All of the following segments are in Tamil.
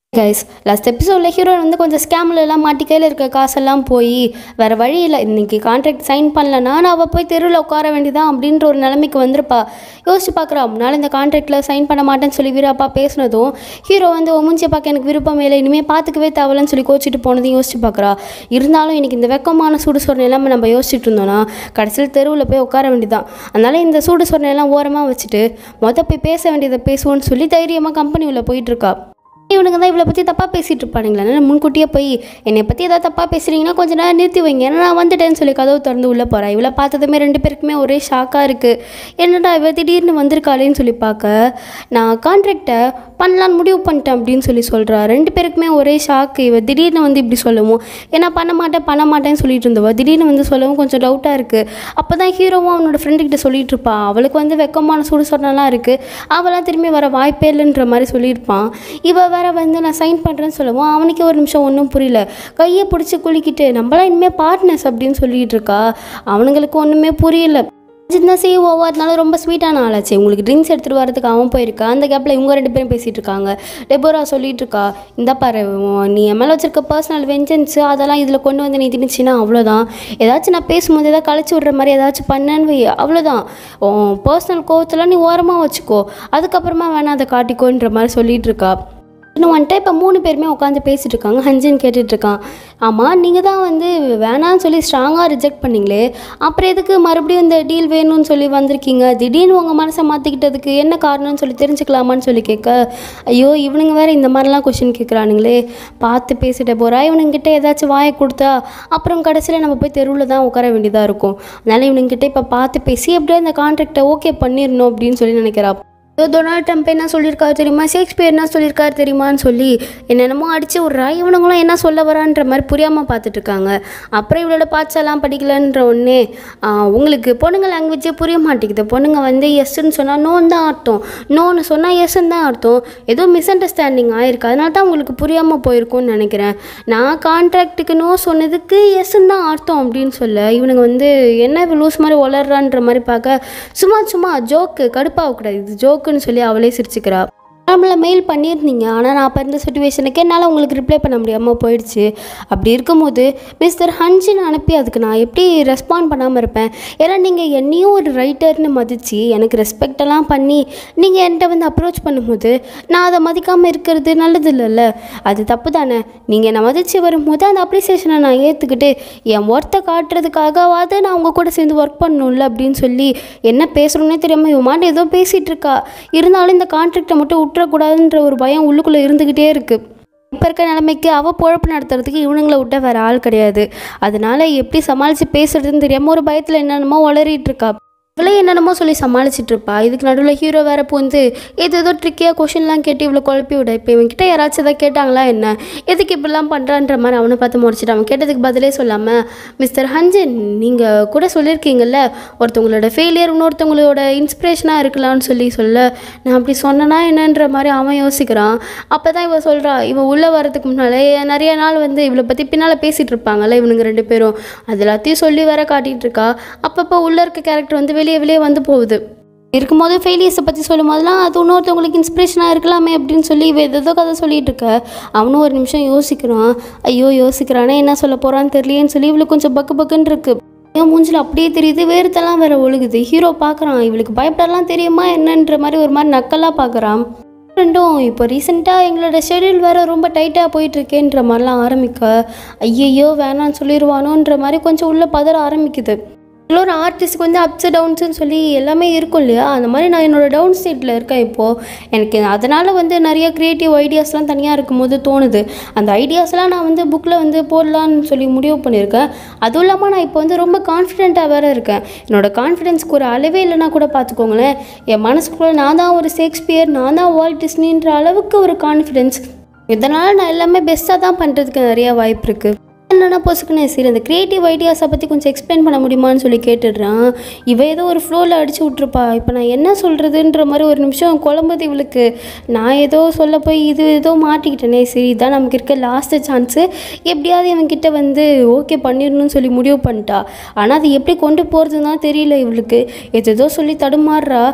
கைஸ் லாஸ்ட் எபிசோடில் ஹீரோயின் வந்து கொஞ்சம் ஸ்கேமில் எல்லாம் மாட்டி கையில் இருக்க காசெல்லாம் போய் வேறு வழி இல்லை இன்னைக்கு கான்ட்ராக்ட் சைன் பண்ணலன்னா நான் அவள் போய் தெருவில் உட்கார வேண்டியதான் அப்படின்ற ஒரு நிலைமைக்கு வந்திருப்பா யோசிச்சு பார்க்குறா முன்னால் இந்த கான்ட்ராக்டில் சைன் பண்ண மாட்டேன்னு சொல்லி வீராப்பா பேசினதும் ஹீரோ வந்து உன் மூஞ்சியை பார்க்க எனக்கு விருப்பம் இல்லை இனிமேல் பார்த்துக்கவே தேவையில்லன்னு சொல்லி கோச்சிட்டு போனதையும் யோசிச்சு பார்க்குறா இருந்தாலும் இன்னைக்கு இந்த வெக்கமான சூடு சொரணை எல்லாமே நம்ம யோசிச்சுட்டு இருந்தோம்னா கடைசியில் தெருவில் போய் உட்கார வேண்டியதான் அதனால இந்த சூடு சொரணை எல்லாம் ஓரமாக வச்சுட்டு மொதல் போய் பேச வேண்டியதை பேசுவோன்னு சொல்லி தைரியமாக கம்பெனி உள்ள போயிட்டு இருக்கா இவனுங்க தான் இவளை பற்றி தப்பாக பேசிகிட்டு இருப்பானுங்களா அதனால முன்கூட்டியே போய் என்னை பற்றி ஏதாவது தப்பாக பேசுகிறீங்கன்னா கொஞ்ச நேரம் நிறுத்தி வைங்க ஏன்னா நான் வந்துட்டேன்னு சொல்லி கதவு திறந்து உள்ளே போகிறேன் இவளை பார்த்ததுமே ரெண்டு பேருக்குமே ஒரே ஷாக்காக இருக்குது என்னடா இவ திடீர்னு வந்திருக்காளேன்னு சொல்லி பார்க்க நான் கான்ட்ராக்டை பண்ணலான்னு முடிவு பண்ணிட்டேன் அப்படின்னு சொல்லி சொல்கிறா ரெண்டு பேருக்குமே ஒரே ஷாக்கு இவ திடீர்னு வந்து இப்படி சொல்லவும் ஏன்னா பண்ண மாட்டேன் பண்ண மாட்டேன்னு சொல்லிட்டு இருந்தவ திடீர்னு வந்து சொல்லவும் கொஞ்சம் டவுட்டாக இருக்குது அப்போ தான் ஹீரோவும் அவனோட ஃப்ரெண்டுக்கிட்ட சொல்லிட்டு இருப்பா அவளுக்கு வந்து வெக்கமான சுடு சொன்னலாம் இருக்குது அவளாம் திரும்பி வர வாய்ப்பே இல்லைன்ற மாதிரி சொல்லியிருப்பான் இவ வேற வந்து நான் சைன் பண்ணுறேன்னு சொல்லவும் அவனுக்கே ஒரு நிமிஷம் ஒன்றும் புரியல கையை பிடிச்சி குலுக்கிட்டு நம்மளாம் இனிமேல் பார்ட்னர்ஸ் அப்படின்னு சொல்லிட்டு இருக்கா அவனுங்களுக்கு ஒன்றுமே புரியல சின்ன சி ஒவ்வொருனால ரொம்ப ஸ்வீட்டான ஆளாச்சு உங்களுக்கு ட்ரிங்க்ஸ் எடுத்துகிட்டு வரதுக்கு அவன் போயிருக்கா அந்த கேப்பில் இவங்க ரெண்டு பேரும் பேசிகிட்டு இருக்காங்க டெபோரா சொல்லிட்டு இருக்கா இந்த பாரு உன் நீ என் மேலே வச்சிருக்க பர்சனல் வெஞ்சன்ஸு அதெல்லாம் இதில் கொண்டு வந்து நீ திணிச்சின்னா அவ்வளோதான் ஏதாச்சும் நான் பேசும்போது ஏதாவது கழிச்சு விட்ற மாதிரி ஏதாச்சும் பண்ணேன்னு வை அவ்வளோதான் உன் பர்சனல் கோவத்தெல்லாம் நீ ஓரமாக வச்சுக்கோ அதுக்கப்புறமா வேணாம் அதை காட்டிக்கோன்ற மாதிரி சொல்லிட்டு இருக்கா இன்னும் வந்துட்டு இப்போ மூணு பேருமே உட்காந்து பேசிட்டு இருக்காங்க ஹஞ்சன் கேட்டுட்டு இருக்கான் ஆமாம் நீங்கள் தான் வந்து வேணான்னு சொல்லி ஸ்ட்ராங்காக ரிஜெக்ட் பண்ணீங்களே அப்புறம் எதுக்கு மறுபடியும் இந்த டீல் வேணும்னு சொல்லி வந்திருக்கீங்க திடீர்னு உங்கள் மனசை மாற்றிக்கிட்டதுக்கு என்ன காரணம்னு சொல்லி தெரிஞ்சுக்கலாமான்னு சொல்லி கேட்க ஐயோ இவனுங்க வேறு இந்த மாதிரிலாம் கொஷின் கேட்குறானுங்களே பார்த்து பேசிட்டு போகிறா இவனுங்கிட்ட ஏதாச்சும் வாயை கொடுத்தா அப்புறம் கடைசியில் நம்ம போய் தெருவில் தான் உட்கார வேண்டியதாக இருக்கும் அதனால் இவனுங்கிட்ட இப்போ பார்த்து பேசி எப்படியோ இந்த கான்ட்ராக்டை ஓகே பண்ணிடணும் அப்படின்னு சொல்லி நினைக்கிறா ஏதோ டொனால்ட் ட்ரம்ப் என்ன சொல்லியிருக்காரு தெரியுமா ஷேக்ஸ்பியர் என்ன சொல்லியிருக்காரு தெரியுமான்னு சொல்லி என்னென்னமோ அடிச்சு விட்றா இவனுங்களும் என்ன சொல்ல வரான்ற மாதிரி புரியாமல் பார்த்துட்டு இருக்காங்க அப்புறம் இவளோட பாட்செல்லாம் படிக்கலன்ற உடனே உங்களுக்கு பொண்ணுங்க லாங்குவேஜே புரிய மாட்டேங்குது பொண்ணுங்க வந்து எஸ்ன்னு சொன்னால் நோன்னு தான் அர்த்தம் நோன்னு சொன்னால் எஸ்ன்னு தான் அர்த்தம் ஏதோ மிஸ் அண்டர்ஸ்டாண்டிங் ஆயிருக்கு அதனால தான் உங்களுக்கு புரியாமல் போயிருக்கும்னு நினைக்கிறேன் நான் கான்ட்ராக்ட்டுக்கு நோ சொன்னதுக்கு எஸ்ன்னு தான் அர்த்தம் அப்படின்னு சொல்ல இவனுங்க வந்து என்ன இவ லூஸ் மாதிரி வளர்றான்ற மாதிரி பார்க்க சும்மா சும்மா ஜோக்கு கடுப்பாகக்கூடாது இது ஜோக்குன்னு சொல்லி அவளே சிரிச்சுக்கிறா நார்மலாக மெயில் பண்ணியிருந்தீங்க ஆனால் நான் அப்போ இருந்த சுச்சுவேஷனுக்கு என்னால் உங்களுக்கு ரிப்ளை பண்ண முடியாமல் போயிடுச்சு அப்படி இருக்கும்போது மிஸ்டர் ஹன்ஜின் அனுப்பி அதுக்கு நான் எப்படி ரெஸ்பாண்ட் பண்ணாமல் இருப்பேன் ஏன்னா நீங்கள் என்னையும் ஒரு ரைட்டர்னு மதித்து எனக்கு ரெஸ்பெக்டெல்லாம் பண்ணி நீங்கள் என்கிட்ட வந்து அப்ரோச் பண்ணும்போது நான் அதை மதிக்காமல் இருக்கிறது நல்லது இல்லைல்ல அது தப்பு தானே நீங்கள் என்னை மதித்து வரும்போது அந்த அப்ரிசியேஷனை நான் ஏற்றுக்கிட்டு என் ஒர்த்தை காட்டுறதுக்காகவாது நான் உங்கள் கூட சேர்ந்து ஒர்க் பண்ணணும்ல அப்படின்னு சொல்லி என்ன பேசுகிறோன்னே தெரியாமல் இவன் மாட்டு ஏதோ பேசிகிட்டு இருக்கா இருந்தாலும் இந்த கான்ட்ராக்டை மட்டும் விட்டுறக்கூடாதுன்ற ஒரு பயம் உள்ளுக்குள்ளே இருந்துக்கிட்டே இருக்குது இப்போ இருக்க நிலைமைக்கு அவள் பொழப்பு நடத்துறதுக்கு இவனுங்களை விட்ட வேறு ஆள் கிடையாது அதனால எப்படி சமாளித்து பேசுறதுன்னு தெரியாமல் ஒரு பயத்தில் என்னென்னமோ உளறிட்டு இருக்கா இவளே என்னென்னமோ சொல்லி சமாளிச்சிட்டு இருப்பா இதுக்கு நடுவில் ஹீரோ வேற பூந்து ஏதோ ஏதோ ட்ரிக்கியாக கொஷின்லாம் கேட்டு இவ்வளோ குழப்பி விட இப்போ இவன்கிட்ட யாராச்சும் எதாவது கேட்டாங்களா என்ன எதுக்கு இப்படிலாம் பண்ணுறான்ற மாதிரி அவனை பார்த்து முடிச்சிட்டு அவன் கேட்டதுக்கு பதிலே சொல்லாமல் மிஸ்டர் ஹஞ்சன் நீங்கள் கூட சொல்லியிருக்கீங்கல்ல ஒருத்தவங்களோட ஃபெயிலியர் இன்னொருத்தவங்களோட இன்ஸ்பிரேஷனாக இருக்கலாம்னு சொல்லி சொல்ல நான் அப்படி சொன்னனா என்னன்ற மாதிரி அவன் யோசிக்கிறான் அப்போ தான் இவன் சொல்கிறா இவன் உள்ளே வரதுக்கு முன்னாலே நிறைய நாள் வந்து இவளை பற்றி பின்னால் பேசிகிட்டு இருப்பாங்கல்ல இவனுங்க ரெண்டு பேரும் அது எல்லாத்தையும் சொல்லி வேற காட்டிகிட்டு இருக்கா அப்பப்போ உள்ளே இருக்க கேரக்டர் வந்து வெளியே வெளியே வந்து போகுது இருக்கும்போது ஃபெயிலியர்ஸை பற்றி சொல்லும் போதெல்லாம் அது இன்னொருத்தவங்களுக்கு இன்ஸ்பிரேஷனாக இருக்கலாமே அப்படின்னு சொல்லி இவ ஏதோ கதை சொல்லிட்டு இருக்க அவனும் ஒரு நிமிஷம் யோசிக்கிறான் ஐயோ யோசிக்கிறானே என்ன சொல்ல போகிறான்னு தெரியலையேன்னு சொல்லி இவளுக்கு கொஞ்சம் பக்கு பக்குன்னு இருக்கு என் மூஞ்சில் அப்படியே தெரியுது வேர்த்தெல்லாம் வேற ஒழுகுது ஹீரோ பார்க்குறான் இவளுக்கு பயப்படலாம் தெரியுமா என்னன்ற மாதிரி ஒரு மாதிரி நக்கலாக பார்க்குறான் ரெண்டும் இப்போ ரீசெண்டாக எங்களோட ஷெடியூல் வேறு ரொம்ப டைட்டாக போயிட்டுருக்கேன்ற மாதிரிலாம் ஆரம்பிக்க ஐயையோ வேணான்னு சொல்லிடுவானோன்ற மாதிரி கொஞ்சம் உள்ளே பதற ஆரம்பிக்குது இல்லை ஒரு ஆர்டிஸ்ட்க்கு வந்து அப்ஸ் டவுன்ஸ்னு சொல்லி எல்லாமே இருக்கும் இல்லையா அந்த மாதிரி நான் என்னோடய டவுன் ஸ்டேட்டில் இருக்கேன் இப்போது எனக்கு அதனால் வந்து நிறைய க்ரியேட்டிவ் ஐடியாஸ்லாம் தனியாக இருக்கும்போது தோணுது அந்த ஐடியாஸ்லாம் நான் வந்து புக்கில் வந்து போடலான்னு சொல்லி முடிவு பண்ணியிருக்கேன் அதுவும் இல்லாமல் நான் இப்போ வந்து ரொம்ப கான்ஃபிடென்ட்டாக வேறு இருக்கேன் என்னோடய கான்ஃபிடென்ஸ்க்கு ஒரு அளவே இல்லைனா கூட பார்த்துக்கோங்களேன் என் மனசுக்குள்ளே நான் தான் ஒரு ஷேக்ஸ்பியர் நான் தான் வால்ட் டிஸ்னின்ற அளவுக்கு ஒரு கான்ஃபிடென்ஸ் இதனால் நான் எல்லாமே பெஸ்ட்டாக தான் பண்ணுறதுக்கு நிறைய வாய்ப்பு இருக்குது என்னென்னா பொசுக்குனே சரி அந்த க்ரியேட்டிவ் ஐடியாஸை பற்றி கொஞ்சம் எக்ஸ்பிளைன் பண்ண முடியுமான்னு சொல்லி கேட்டுடுறான் இவ ஏதோ ஒரு ஃப்ளோவில் அடிச்சு விட்ருப்பா இப்போ நான் என்ன சொல்கிறதுன்ற மாதிரி ஒரு நிமிஷம் குழம்புது இவளுக்கு நான் ஏதோ சொல்ல போய் இது ஏதோ மாட்டிக்கிட்டேனே சரி இதான் நமக்கு இருக்க லாஸ்ட்டு சான்ஸு எப்படியாவது இவன்கிட்ட வந்து ஓகே பண்ணிடணும்னு சொல்லி முடிவு பண்ணிட்டா ஆனால் அது எப்படி கொண்டு போகிறதுன்னு தான் தெரியல இவளுக்கு எது ஏதோ சொல்லி தடுமாறுறா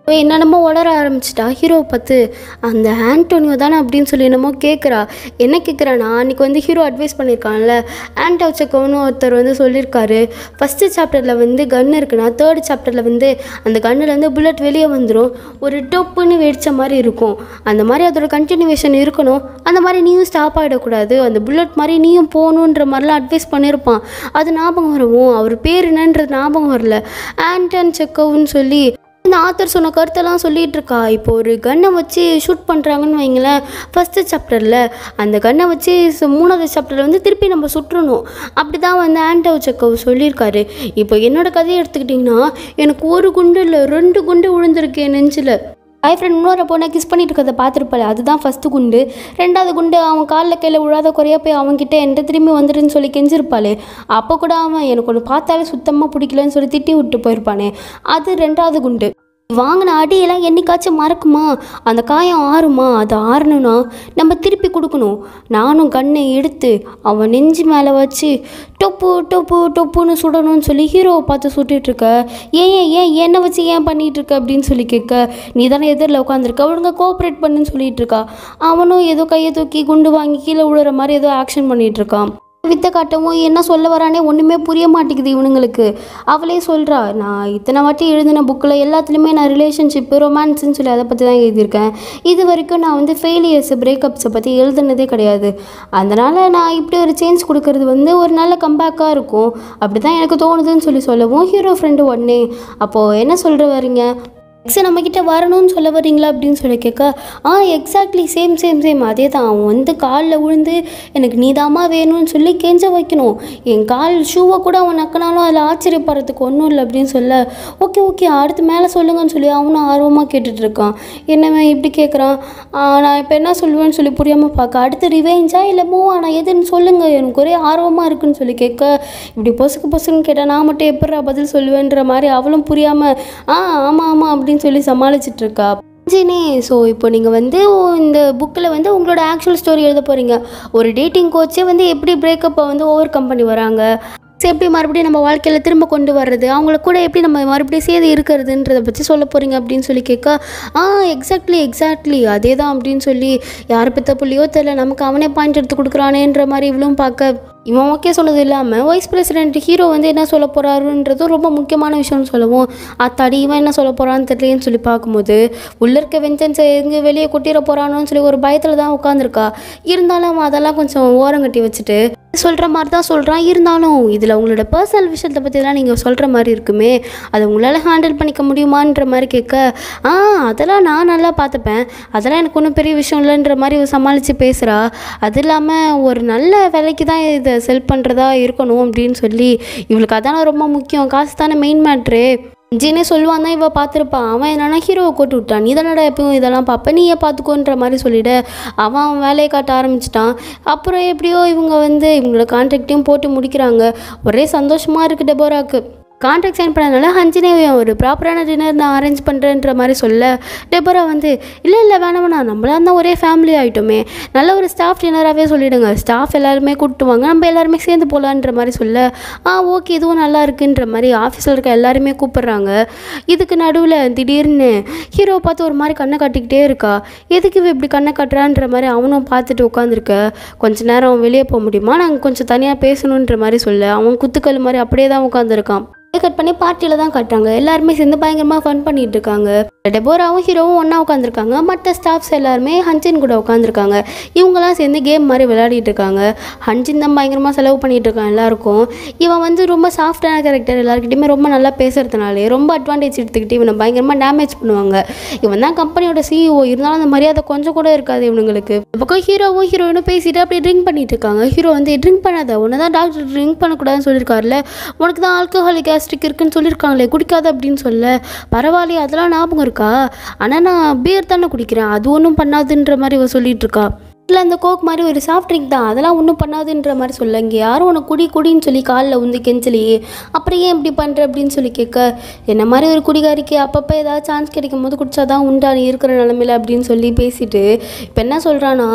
இவ என்னென்னமோ உளர ஆரம்பிச்சிட்டா ஹீரோவை பார்த்து அந்த ஆண்டோனியோ தானே அப்படின்னு சொல்லி என்னமோ கேட்குறா என்ன கேட்குறானா அன்றைக்கி வந்து ஹீரோ அட்வைஸ் பண்ணியிருக்கான்ல ஆண்டோ செக்கோன்னு ஒருத்தர் வந்து சொல்லியிருக்காரு ஃபஸ்ட்டு சாப்டரில் வந்து கன் இருக்குன்னா தேர்ட் சாப்டரில் வந்து அந்த கன்னுலேருந்து புல்லட் வெளியே வந்துடும் ஒரு டொப்புன்னு வெடிச்ச மாதிரி இருக்கும் அந்த மாதிரி அதோட கண்டினியூவேஷன் இருக்கணும் அந்த மாதிரி நீயும் ஸ்டாப் ஆகிடக்கூடாது அந்த புல்லட் மாதிரி நீயும் போகணுன்ற மாதிரிலாம் அட்வைஸ் பண்ணியிருப்பான் அது ஞாபகம் வரவும் அவர் பேர் என்னன்றது ஞாபகம் வரல ஆண்டன் செக்கோவுன்னு சொல்லி இந்த ஆத்தர் சொன்ன கருத்தெல்லாம் சொல்லிட்டு இருக்கா இப்போ ஒரு கன்னை வச்சு ஷூட் பண்ணுறாங்கன்னு வைங்களேன் ஃபஸ்ட்டு சாப்டரில் அந்த கன்னை வச்சு ச- மூணாவது சாப்டரில் வந்து திருப்பி நம்ம சுற்றணும் அப்படி தான் வந்து ஆண்டவ் செக்கவ் சொல்லியிருக்காரு இப்போ என்னோட கதையை எடுத்துக்கிட்டிங்கன்னா எனக்கு ஒரு குண்டு இல்லை ரெண்டு குண்டு விழுந்திருக்கு என் நெஞ்சில் பாய் ஃப்ரெண்ட் இன்னொரு பொண்ணை கிஸ் பண்ணிட்டு இருக்கிறத பார்த்துருப்பாள் அதுதான் ஃபஸ்ட்டு குண்டு ரெண்டாவது குண்டு அவன் காலில் கையில் விழாத குறையா போய் அவன்கிட்ட என்கிட்ட திரும்பி வந்துடுன்னு சொல்லி கெஞ்சிருப்பாளே அப்போ கூட அவன் எனக்கு ஒன்று பார்த்தாலே சுத்தமாக பிடிக்கலன்னு சொல்லி திட்டி விட்டு போயிருப்பானே அது ரெண்டாவது குண்டு வாங்கின அடியெல்லாம் என்னைக்காச்சும் மறக்குமா அந்த காயம் ஆறுமா அது ஆறணும்னா நம்ம திருப்பி கொடுக்கணும் நானும் கண்ணை எடுத்து அவன் நெஞ்சு மேலே வச்சு டொப்பு டொப்பு டொப்புன்னு சுடணும்னு சொல்லி ஹீரோவை பார்த்து சுட்டுட்டு இருக்க ஏன் ஏன் ஏன் என்னை வச்சு ஏன் பண்ணிட்டு இருக்க அப்படின்னு சொல்லி கேட்க நீ தானே எதிரில் உட்காந்துருக்க ஒழுங்கா கோஆப்ரேட் பண்ணுன்னு சொல்லிட்டு இருக்கா அவனும் ஏதோ கையை தூக்கி குண்டு வாங்கி கீழே விழுற மாதிரி ஏதோ ஆக்ஷன் பண்ணிட்டு இருக்கான் வித்த காட்டவும் என்ன சொல்ல வரானே ஒன்றுமே புரிய மாட்டேங்குது இவனுங்களுக்கு அவளே சொல்கிறா நான் இத்தனை வாட்டி எழுதின புக்கில் எல்லாத்துலேயுமே நான் ரிலேஷன்ஷிப்பு ரொமான்ஸ்னு சொல்லி அதை பற்றி தான் எழுதியிருக்கேன் இது வரைக்கும் நான் வந்து ஃபெயிலியர்ஸ் பிரேக்கப்ஸை பற்றி எழுதுனதே கிடையாது அதனால் நான் இப்படி ஒரு சேஞ்ச் கொடுக்கறது வந்து ஒரு நல்ல கம்பேக்காக இருக்கும் அப்படி தான் எனக்கு தோணுதுன்னு சொல்லி சொல்லவும் ஹீரோ ஃப்ரெண்டு உடனே அப்போது என்ன சொல்கிற வரீங்க எக்ஸை நம்மக்கிட்ட வரணும்னு சொல்ல வரீங்களா அப்படின்னு சொல்லி கேட்க ஆ எக்ஸாக்ட்லி சேம் சேம் சேம் அதே தான் அவன் வந்து காலில் விழுந்து எனக்கு நீதாம்மா வேணும்னு சொல்லி கெஞ்ச வைக்கணும் என் கால் ஷூவை கூட அவன் நக்கினாலும் அதில் ஆச்சரியப்படுறதுக்கு ஒன்றும் இல்லை அப்படின்னு சொல்ல ஓகே ஓகே அடுத்து மேலே சொல்லுங்கன்னு சொல்லி அவனும் ஆர்வமாக கேட்டுட்டு இருக்கான் என்னவன் இப்படி கேட்குறான் நான் இப்போ என்ன சொல்லுவேன்னு சொல்லி புரியாமல் பார்க்க அடுத்து ரிவேஞ்சா இல்லை மூவ் ஆனால் எதுன்னு சொல்லுங்கள் எனக்கு ஒரே ஆர்வமாக இருக்குன்னு சொல்லி கேட்க இப்படி பொசுக்கு பொசுக்குன்னு கேட்டால் நான் மட்டும் எப்படா பதில் சொல்லுவேன்ற மாதிரி அவளும் புரியாமல் ஆ ஆமாம் ஆமாம் அப்படின்னு சொல்லி சமாளிச்சிட்டு இருக்கா ஜினே ஸோ இப்போ நீங்கள் வந்து இந்த புக்கில் வந்து உங்களோட ஆக்சுவல் ஸ்டோரி எழுத போகிறீங்க ஒரு டேட்டிங் கோச்சே வந்து எப்படி பிரேக்கப்பை வந்து ஓவர் கம் பண்ணி வராங்க So, எப்படி மறுபடியும் நம்ம வாழ்க்கையில் திரும்ப கொண்டு வர்றது அவங்கள கூட எப்படி நம்ம மறுபடியும் சேர்ந்து இருக்கிறதுன்றதை பற்றி சொல்ல போகிறீங்க அப்படின்னு சொல்லி கேட்க ஆ எக்ஸாக்ட்லி எக்ஸாக்ட்லி அதே தான் அப்படின்னு சொல்லி யார் பெத்த புள்ளியோ தெரில நமக்கு அவனே பாயிண்ட் எடுத்து கொடுக்குறானேன்ற மாதிரி இவளும் பார்க்க இவன் ஓகே சொன்னது இல்லாமல் வைஸ் பிரசிடென்ட் ஹீரோ வந்து என்ன சொல்ல போகிறாருன்றதும் ரொம்ப முக்கியமான விஷயம்னு சொல்லவும் அத்தாடி இவன் என்ன சொல்ல போகிறான்னு தெரியலேன்னு சொல்லி பார்க்கும்போது உள்ள இருக்க வெஞ்சன்ஸை எங்கே வெளியே கொட்டிட போகிறானோன்னு சொல்லி ஒரு பயத்தில் தான் உட்காந்துருக்கா இருந்தாலும் அவன் அதெல்லாம் கொஞ்சம் ஓரங்கட்டி வச்சுட்டு சொல்கிற மாதிரி தான் சொல்கிறான் இருந்தாலும் இதில் உங்களோட பர்சனல் விஷயத்தை பற்றிலாம் நீங்கள் சொல்கிற மாதிரி இருக்குமே அதை உங்களால் ஹேண்டில் பண்ணிக்க முடியுமான்ற மாதிரி கேட்க ஆ அதெல்லாம் நான் நல்லா பார்த்துப்பேன் அதெல்லாம் எனக்கு ஒன்றும் பெரிய விஷயம் இல்லைன்ற மாதிரி இவ சமாளித்து பேசுகிறா அது இல்லாமல் ஒரு நல்ல வேலைக்கு தான் இதை செல் பண்ணுறதா இருக்கணும் அப்படின்னு சொல்லி இவளுக்கு அதானே ரொம்ப முக்கியம் காசு தானே மெயின் மேட்ரு ஜினே சொல்லுவான் தான் இவ பார்த்துருப்பான் அவன் என்னன்னா ஹீரோவை போட்டு விட்டான் நீ தானடா எப்பவும் இதெல்லாம் பார்ப்ப நீயே பார்த்துக்கோன்ற மாதிரி சொல்லிட அவன் அவன் வேலையை காட்ட ஆரம்பிச்சிட்டான் அப்புறம் எப்படியோ இவங்க வந்து இவங்களோட கான்ட்ராக்டையும் போட்டு முடிக்கிறாங்க ஒரே சந்தோஷமாக இருக்குது டெபோராக்கு கான்ட்ராக்ட் சைன் பண்ணதுனால ஹஞ்சினே ஒரு ப்ராப்பரான டின்னர் நான் அரேஞ்ச் பண்ணுறேன்ற மாதிரி சொல்ல டெபரா வந்து இல்லை இல்லை வேணாம் வேணாம் நம்மளா இருந்தால் ஒரே ஃபேமிலி ஆகிட்டோமே நல்ல ஒரு ஸ்டாஃப் டின்னராகவே சொல்லிடுங்க ஸ்டாஃப் எல்லாருமே கூப்பிட்டு வாங்க நம்ம எல்லாருமே சேர்ந்து போகலான்ற மாதிரி சொல்ல ஆ ஓகே இதுவும் நல்லா இருக்குன்ற மாதிரி ஆஃபீஸில் இருக்க எல்லாருமே கூப்பிடுறாங்க இதுக்கு நடுவில் திடீர்னு ஹீரோ பார்த்து ஒரு மாதிரி கண்ணை காட்டிக்கிட்டே இருக்கா எதுக்கு இவ இப்படி கண்ணை காட்டுறான்ற மாதிரி அவனும் பார்த்துட்டு உட்காந்துருக்க கொஞ்ச நேரம் வெளியே போக முடியுமா நாங்கள் கொஞ்சம் தனியாக பேசணுன்ற மாதிரி சொல்ல அவன் குத்துக்கல் மாதிரி அப்படியே தான் உட்காந்துருக்கான் கட் பண்ணி பார்ட்டியில் தான் காட்டுறாங்க எல்லாருமே சேர்ந்து பயங்கரமாக ஃபன் பண்ணிட்டு இருக்காங்க டெபோராவும் ஹீரோவும் ஒன்றா உட்காந்துருக்காங்க மற்ற ஸ்டாஃப்ஸ் எல்லாருமே ஹன்சின் கூட உட்காந்துருக்காங்க இவங்கெல்லாம் சேர்ந்து கேம் மாதிரி விளையாடிட்டு இருக்காங்க ஹன்சின் தான் பயங்கரமாக செலவு பண்ணிட்டு இருக்கான் எல்லாருக்கும் இவன் வந்து ரொம்ப சாஃப்டான கேரக்டர் எல்லாருக்கிட்டையுமே ரொம்ப நல்லா பேசுறதுனாலே ரொம்ப அட்வான்டேஜ் எடுத்துக்கிட்டு இவனை பயங்கரமாக டேமேஜ் பண்ணுவாங்க இவன் தான் கம்பெனியோட சிஇஓ இருந்தாலும் அந்த மரியாதை கொஞ்சம் கூட இருக்காது இவனுங்களுக்கு இந்த பக்கம் ஹீரோவும் ஹீரோயினும் பேசிட்டு அப்படியே ட்ரிங்க் பண்ணிட்டு இருக்காங்க ஹீரோ வந்து ட்ரிங்க் பண்ணாத உன்னை தான் டாக்டர் ட்ரிங்க் பண்ணக்கூடாதுன்னு சொல்லியிருக்காருல உனக்கு தான் ஆல்கஹாலிக் கேஸ்ட்ரிக் இருக்குன்னு சொல்லியிருக்காங்களே குடிக்காத அப்படின்னு சொல்ல பரவாயில்லையே அதெல்லாம் ஞாபகம் இருக்கா ஆனால் நான் பியர் தானே குடிக்கிறேன் அது ஒன்றும் பண்ணாதுன்ற மாதிரி இவ சொல்லிட்டு இருக்கா இல்லை அந்த கோக் மாதிரி ஒரு சாஃப்ட் ட்ரிங்க் தான் அதெல்லாம் ஒன்றும் பண்ணாதுன்ற மாதிரி சொல்ல இங்கே யாரும் உனக்கு குடி குடின்னு சொல்லி காலில் உந்து கெஞ்சலையே அப்புறம் ஏன் இப்படி பண்ணுற அப்படின்னு சொல்லி கேட்க என்ன மாதிரி ஒரு குடிகாரிக்கு அப்பப்போ ஏதாவது சான்ஸ் கிடைக்கும் போது குடிச்சாதான் உண்டா நீ இருக்கிற நிலமையில அப்படின்னு சொல்லி பேசிட்டு இப்போ என்ன சொல்கிறான்னா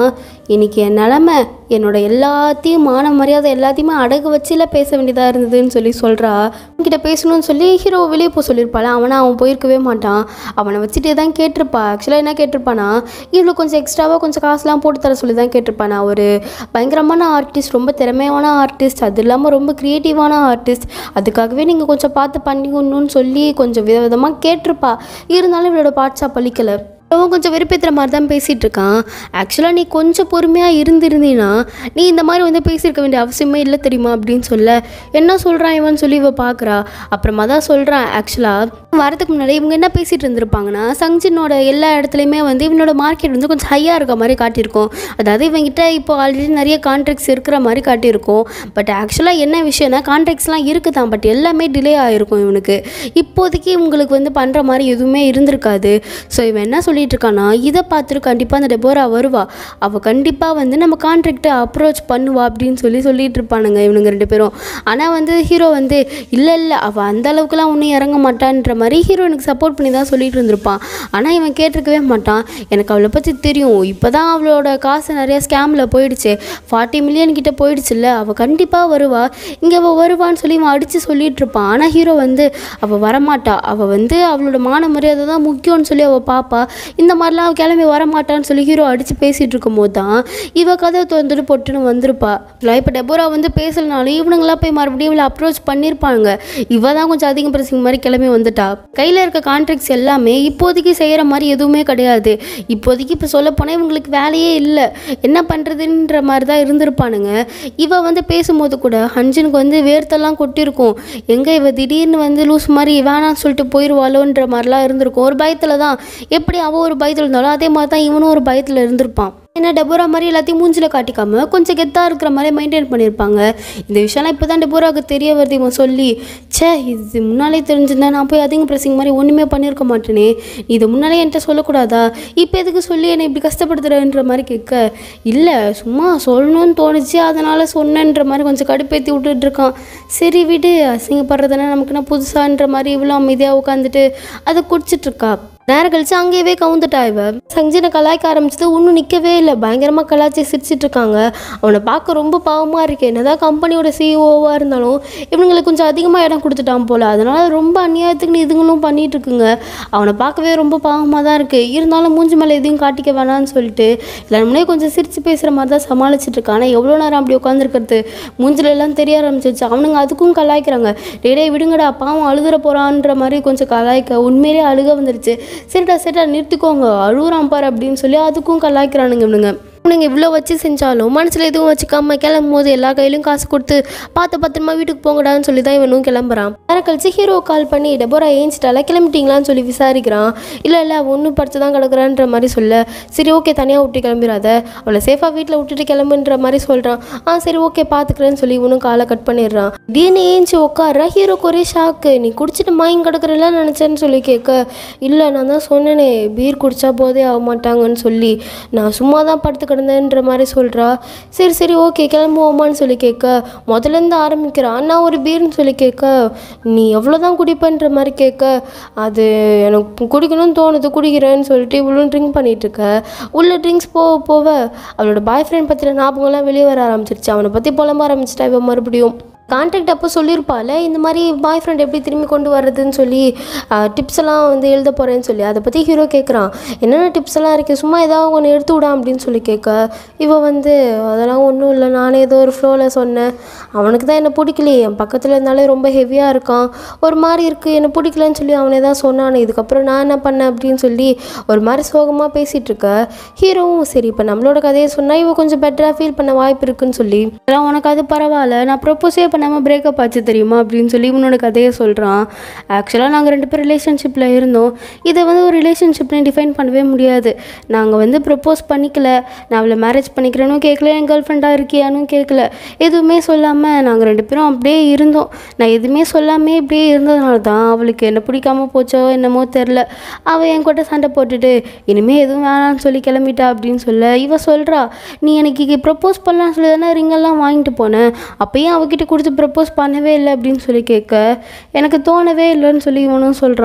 இன்னைக்கு என் நிலமை என்னோட எல்லாத்தையும் மான மரியாதை எல்லாத்தையுமே அடகு வச்சுல பேச வேண்டியதாக இருந்ததுன்னு சொல்லி சொல்கிறா கிட்ட பேசணும்னு சொல்லி ஹீரோ வெளியே போக சொல்லியிருப்பாள் அவனை அவன் போயிருக்கவே மாட்டான் அவனை வச்சுட்டே தான் கேட்டிருப்பா ஆக்சுவலாக என்ன கேட்டிருப்பானா இவ்வளோ கொஞ்சம் எக்ஸ்ட்ராவாக கொஞ்சம் காசுலாம் போட்டு தர சொல்லி தான் கேட்டிருப்பானா ஒரு பயங்கரமான ஆர்டிஸ்ட் ரொம்ப திறமையான ஆர்டிஸ்ட் அது இல்லாமல் ரொம்ப க்ரியேட்டிவான ஆர்டிஸ்ட் அதுக்காகவே நீங்கள் கொஞ்சம் பார்த்து பண்ணிக்கணும்னு சொல்லி கொஞ்சம் விதவிதமாக கேட்டிருப்பா இருந்தாலும் இவளோட பாட்சா பழிக்கலை அவன் கொஞ்சம் வெறுப்பேற்றுற மாதிரி தான் பேசிகிட்டு இருக்கான் ஆக்சுவலாக நீ கொஞ்சம் பொறுமையாக இருந்திருந்தீன்னா நீ இந்த மாதிரி வந்து பேசியிருக்க வேண்டிய அவசியமே இல்லை தெரியுமா அப்படின்னு சொல்ல என்ன சொல்கிறான் இவன் சொல்லி இவ பார்க்குறா அப்புறமா தான் சொல்கிறான் ஆக்சுவலாக வரதுக்கு முன்னாடி இவங்க என்ன பேசிகிட்டு இருந்திருப்பாங்கன்னா சங்ஜினோட எல்லா இடத்துலையுமே வந்து இவனோட மார்க்கெட் வந்து கொஞ்சம் ஹையாக இருக்க மாதிரி காட்டியிருக்கோம் அதாவது இவங்கிட்ட இப்போ ஆல்ரெடி நிறைய கான்ட்ராக்ட்ஸ் இருக்கிற மாதிரி காட்டியிருக்கோம் பட் ஆக்சுவலாக என்ன விஷயம்னா கான்ட்ராக்ட்ஸ்லாம் இருக்குது தான் பட் எல்லாமே டிலே ஆகிருக்கும் இவனுக்கு இப்போதைக்கு இவங்களுக்கு வந்து பண்ணுற மாதிரி எதுவுமே இருந்திருக்காது ஸோ இவன் என்ன சொல்லிட்டு இருக்கானா இதை பார்த்துட்டு கண்டிப்பாக அந்த டெபோரா வருவா அவள் கண்டிப்பாக வந்து நம்ம கான்ட்ராக்டை அப்ரோச் பண்ணுவா அப்படின்னு சொல்லி சொல்லிட்டு இருப்பானுங்க இவனுங்க ரெண்டு பேரும் ஆனால் வந்து ஹீரோ வந்து இல்லை இல்லை அவள் அந்த அளவுக்குலாம் ஒன்றும் இறங்க மாட்டான்ற மாதிரி ஹீரோ எனக்கு சப்போர்ட் பண்ணி தான் சொல்லிட்டு இருந்திருப்பான் ஆனால் இவன் கேட்டிருக்கவே மாட்டான் எனக்கு அவளை பற்றி தெரியும் இப்போ தான் அவளோட காசு நிறைய ஸ்கேமில் போயிடுச்சு ஃபார்ட்டி மில்லியன் கிட்ட போயிடுச்சுல்ல அவள் கண்டிப்பாக வருவா இங்கே அவள் வருவான்னு சொல்லி இவன் அடித்து சொல்லிட்டு இருப்பான் ஆனால் ஹீரோ வந்து அவள் வரமாட்டா அவள் வந்து அவளோட மான மரியாதை தான் முக்கியம்னு சொல்லி அவள் பாப்பா இந்த மாதிரிலாம் அவள் கிளம்பி வரமாட்டான்னு சொல்லி ஹீரோ அடித்து பேசிகிட்டு இருக்கும்போது தான் இவ கதை திறந்துட்டு பொட்டுன்னு வந்திருப்பா இப்போ டெபோரா வந்து பேசலனாலும் இவனுங்களாம் போய் மறுபடியும் இவளை அப்ரோச் பண்ணியிருப்பாங்க இவ தான் கொஞ்சம் அதிகம் பிரசிங் மாதிரி கிளம்பி வந்துட்டா கையில் இருக்க கான்ட்ராக்ட்ஸ் எல்லாமே இப்போதைக்கு செய்கிற மாதிரி எதுவுமே கிடையாது இப்போதைக்கு இப்போ சொல்ல போனால் இவங்களுக்கு வேலையே இல்லை என்ன பண்ணுறதுன்ற மாதிரி தான் இருந்திருப்பானுங்க இவ வந்து பேசும்போது கூட ஹன்ஜனுக்கு வந்து வேர்த்தெல்லாம் கொட்டியிருக்கும் எங்கே இவ திடீர்னு வந்து லூஸ் மாதிரி வேணாம்னு சொல்லிட்டு போயிடுவாளோன்ற மாதிரிலாம் இருந்திருக்கும் ஒரு பயத்தில் தான் எப்படி அவள் ஒரு பயத்தில் இருந்தாலும் அதே மாதிரி தான் இவனும் ஒரு பயத்தில் இருந்திருப்பான் ஏன்னா டெபோரா மாதிரி எல்லாத்தையும் மூஞ்சில காட்டிக்காம கொஞ்சம் கெத்தாக இருக்கிற மாதிரி மெயின்டைன் பண்ணியிருப்பாங்க இந்த விஷயம்லாம் இப்போ தான் டெபோராவுக்கு தெரிய வருது இவன் சொல்லி ச்சே இது முன்னாலே தெரிஞ்சிருந்தா நான் போய் அதிகம் பிரசிங் மாதிரி ஒன்றுமே பண்ணியிருக்க மாட்டேனே நீ இதை முன்னாலே என்கிட்ட சொல்லக்கூடாதா இப்போ எதுக்கு சொல்லி என்னை இப்படி கஷ்டப்படுத்துறன்ற மாதிரி கேட்க இல்லை சும்மா சொல்லணும்னு தோணுச்சு அதனால் சொன்னேன்ற மாதிரி கொஞ்சம் கடுப்பேற்றி விட்டுட்டு இருக்கான் சரி விடு அசிங்கப்படுறதுனா நமக்கு என்ன புதுசான்ற மாதிரி இவ்வளோ அமைதியாக உட்காந்துட்டு அதை குடிச்சிட்டு இருக்கா நேரம் கழிச்சு அங்கேயே கவுந்துட்டா இவ சஞ்சனை கலாய்க்க ஆரம்பிச்சது ஒன்றும் நிற்கவே இல்லை பயங்கரமாக கலாய்ச்சி சிரிச்சிட்டு இருக்காங்க அவனை பார்க்க ரொம்ப பாவமாக இருக்கு என்னதான் கம்பெனியோட சிஇஓவாக இருந்தாலும் இவனுங்களுக்கு கொஞ்சம் அதிகமாக இடம் கொடுத்துட்டான் போல அதனால ரொம்ப அநியாயத்துக்கு இதுங்களும் பண்ணிட்டு இருக்குங்க அவனை பார்க்கவே ரொம்ப பாவமாக தான் இருக்கு இருந்தாலும் மூஞ்சி மேலே எதையும் காட்டிக்க வேணாம்னு சொல்லிட்டு எல்லாருமே கொஞ்சம் சிரிச்சு பேசுகிற மாதிரி தான் சமாளிச்சிட்டு இருக்கான் ஆனால் எவ்வளோ நேரம் அப்படி உட்காந்துருக்கிறது மூஞ்சில எல்லாம் தெரிய ஆரம்பிச்சிச்சு அவனுங்க அதுக்கும் கலாய்க்கிறாங்க டேய் டேய் விடுங்கடா பாவம் அழுதுற போகிறான்ற மாதிரி கொஞ்சம் கலாய்க்க உண்மையிலே அழுக வந்துருச்சு சரிடா சரிடா நிறுத்திக்கோங்க அழுகுறான் பாரு அப்படின்னு சொல்லி அதுக்கும் கலாய்க்கிறானுங்க இவனுங்க இவனுங்க இவ்வளோ வச்சு செஞ்சாலும் மனசில் எதுவும் வச்சுக்காம கிளம்பும் போது எல்லா கையிலும் காசு கொடுத்து பார்த்து பத்திரமா வீட்டுக்கு போங்கடான்னு சொல்லி தான் இவனும் கிளம்புறான் நேரம் கழிச்சு ஹீரோ கால் பண்ணி டெபோரா ஏஞ்சிட்டால கிளம்பிட்டீங்களான்னு சொல்லி விசாரிக்கிறான் இல்லை இல்லை ஒன்றும் படுத்து தான் கிடக்குறான்ற மாதிரி சொல்ல சரி ஓகே தனியாக விட்டு கிளம்பிடாத அவளை சேஃபாக வீட்டில் விட்டுட்டு கிளம்புன்ற மாதிரி சொல்கிறான் ஆ சரி ஓகே பார்த்துக்கிறேன்னு சொல்லி இவனும் காலை கட் பண்ணிடுறான் திடீர்னு ஏஞ்சி உட்கார ஹீரோக்கு ஒரே ஷாக்கு நீ குடிச்சிட்டு மாயம் கிடக்குறலாம் நினச்சேன்னு சொல்லி கேட்க இல்லை நான் தான் சொன்னேனே பீர் குடிச்சா போதே ஆக மாட்டாங்கன்னு சொல்லி நான் சும்மா தான் படுத்து கிடந்தேன்ற மாதிரி சொல்கிறா சரி சரி ஓகே கிளம்புவோமான்னு சொல்லி கேட்க முதலேருந்து ஆரம்பிக்கிறான் நான் ஒரு பீர்னு சொல்லி கேட்க நீ எவ்வளோதான் குடிப்பேன்ற மாதிரி கேட்க அது எனக்கு குடிக்கணும்னு தோணுது குடிக்கிறேன்னு சொல்லிட்டு இவ்வளோ ட்ரிங்க் பண்ணிட்டு இருக்க உள்ள ட்ரிங்க்ஸ் போக போக அவளோட பாய் ஃப்ரெண்ட் பற்றின ஞாபகம்லாம் வெளியே வர ஆரம்பிச்சிருச்சு அவனை பற்றி புலம்ப ஆரம்பிச்சிட்டா இவன் மறுபடியும் கான்டாக்ட் அப்போ சொல்லியிருப்பாள் இந்த மாதிரி பாய் ஃப்ரெண்ட் எப்படி திரும்பி கொண்டு வர்றதுன்னு சொல்லி டிப்ஸ் எல்லாம் வந்து எழுத போகிறேன்னு சொல்லி அதை பற்றி ஹீரோ கேட்குறான் என்னென்ன டிப்ஸ் எல்லாம் இருக்குது சும்மா ஏதாவது ஒன்று எடுத்து விடா அப்படின்னு சொல்லி கேட்க இவ வந்து அதெல்லாம் ஒன்றும் இல்லை நானே ஏதோ ஒரு ஃப்ளோவில் சொன்னேன் அவனுக்கு தான் என்னை பிடிக்கலையே என் பக்கத்தில் இருந்தாலே ரொம்ப ஹெவியாக இருக்கான் ஒரு மாதிரி இருக்குது என்னை பிடிக்கலன்னு சொல்லி அவனே தான் சொன்னானே இதுக்கப்புறம் நான் என்ன பண்ணேன் அப்படின்னு சொல்லி ஒரு மாதிரி சோகமாக பேசிகிட்டு இருக்க ஹீரோவும் சரி இப்போ நம்மளோட கதையை சொன்னால் இவ கொஞ்சம் பெட்டராக ஃபீல் பண்ண வாய்ப்பு இருக்குன்னு சொல்லி அதெல்லாம் உனக்கு அது பரவாயில்ல நான் ப்ரொப்போஸே பண்ணாமல் பிரேக்கப் ஆச்சு தெரியுமா அப்படின்னு சொல்லி இவனோட கதையை சொல்கிறான் ஆக்சுவலாக நாங்கள் ரெண்டு பேரும் ரிலேஷன்ஷிப்பில் இருந்தோம் இதை வந்து ஒரு ரிலேஷன்ஷிப்னு டிஃபைன் பண்ணவே முடியாது நாங்கள் வந்து ப்ரப்போஸ் பண்ணிக்கல நான் அவளை மேரேஜ் பண்ணிக்கிறேன்னு கேட்கல என் கேர்ள் ஃப்ரெண்டாக இருக்கியானும் கேட்கல எதுவுமே சொல்லாமல் நாங்கள் ரெண்டு பேரும் அப்படியே இருந்தோம் நான் எதுவுமே சொல்லாமே இப்படியே இருந்ததுனால தான் அவளுக்கு என்ன பிடிக்காம போச்சோ என்னமோ தெரில அவள் என் கூட சண்டை போட்டுட்டு இனிமேல் எதுவும் வேணாம்னு சொல்லி கிளம்பிட்டா அப்படின்னு சொல்ல இவ சொல்கிறா நீ எனக்கு ப்ரப்போஸ் பண்ணலாம்னு சொல்லி தானே ரிங்கெல்லாம் வாங்கிட்டு போனேன் அப்பயும் அவகிட்ட கொடுத்து ப்ரப்போஸ் பண்ணவே இல்லை அப்படின்னு சொல்லி கேட்க எனக்கு தோணவே இல்லைன்னு சொல்லி இவனும் சொல்கிறான்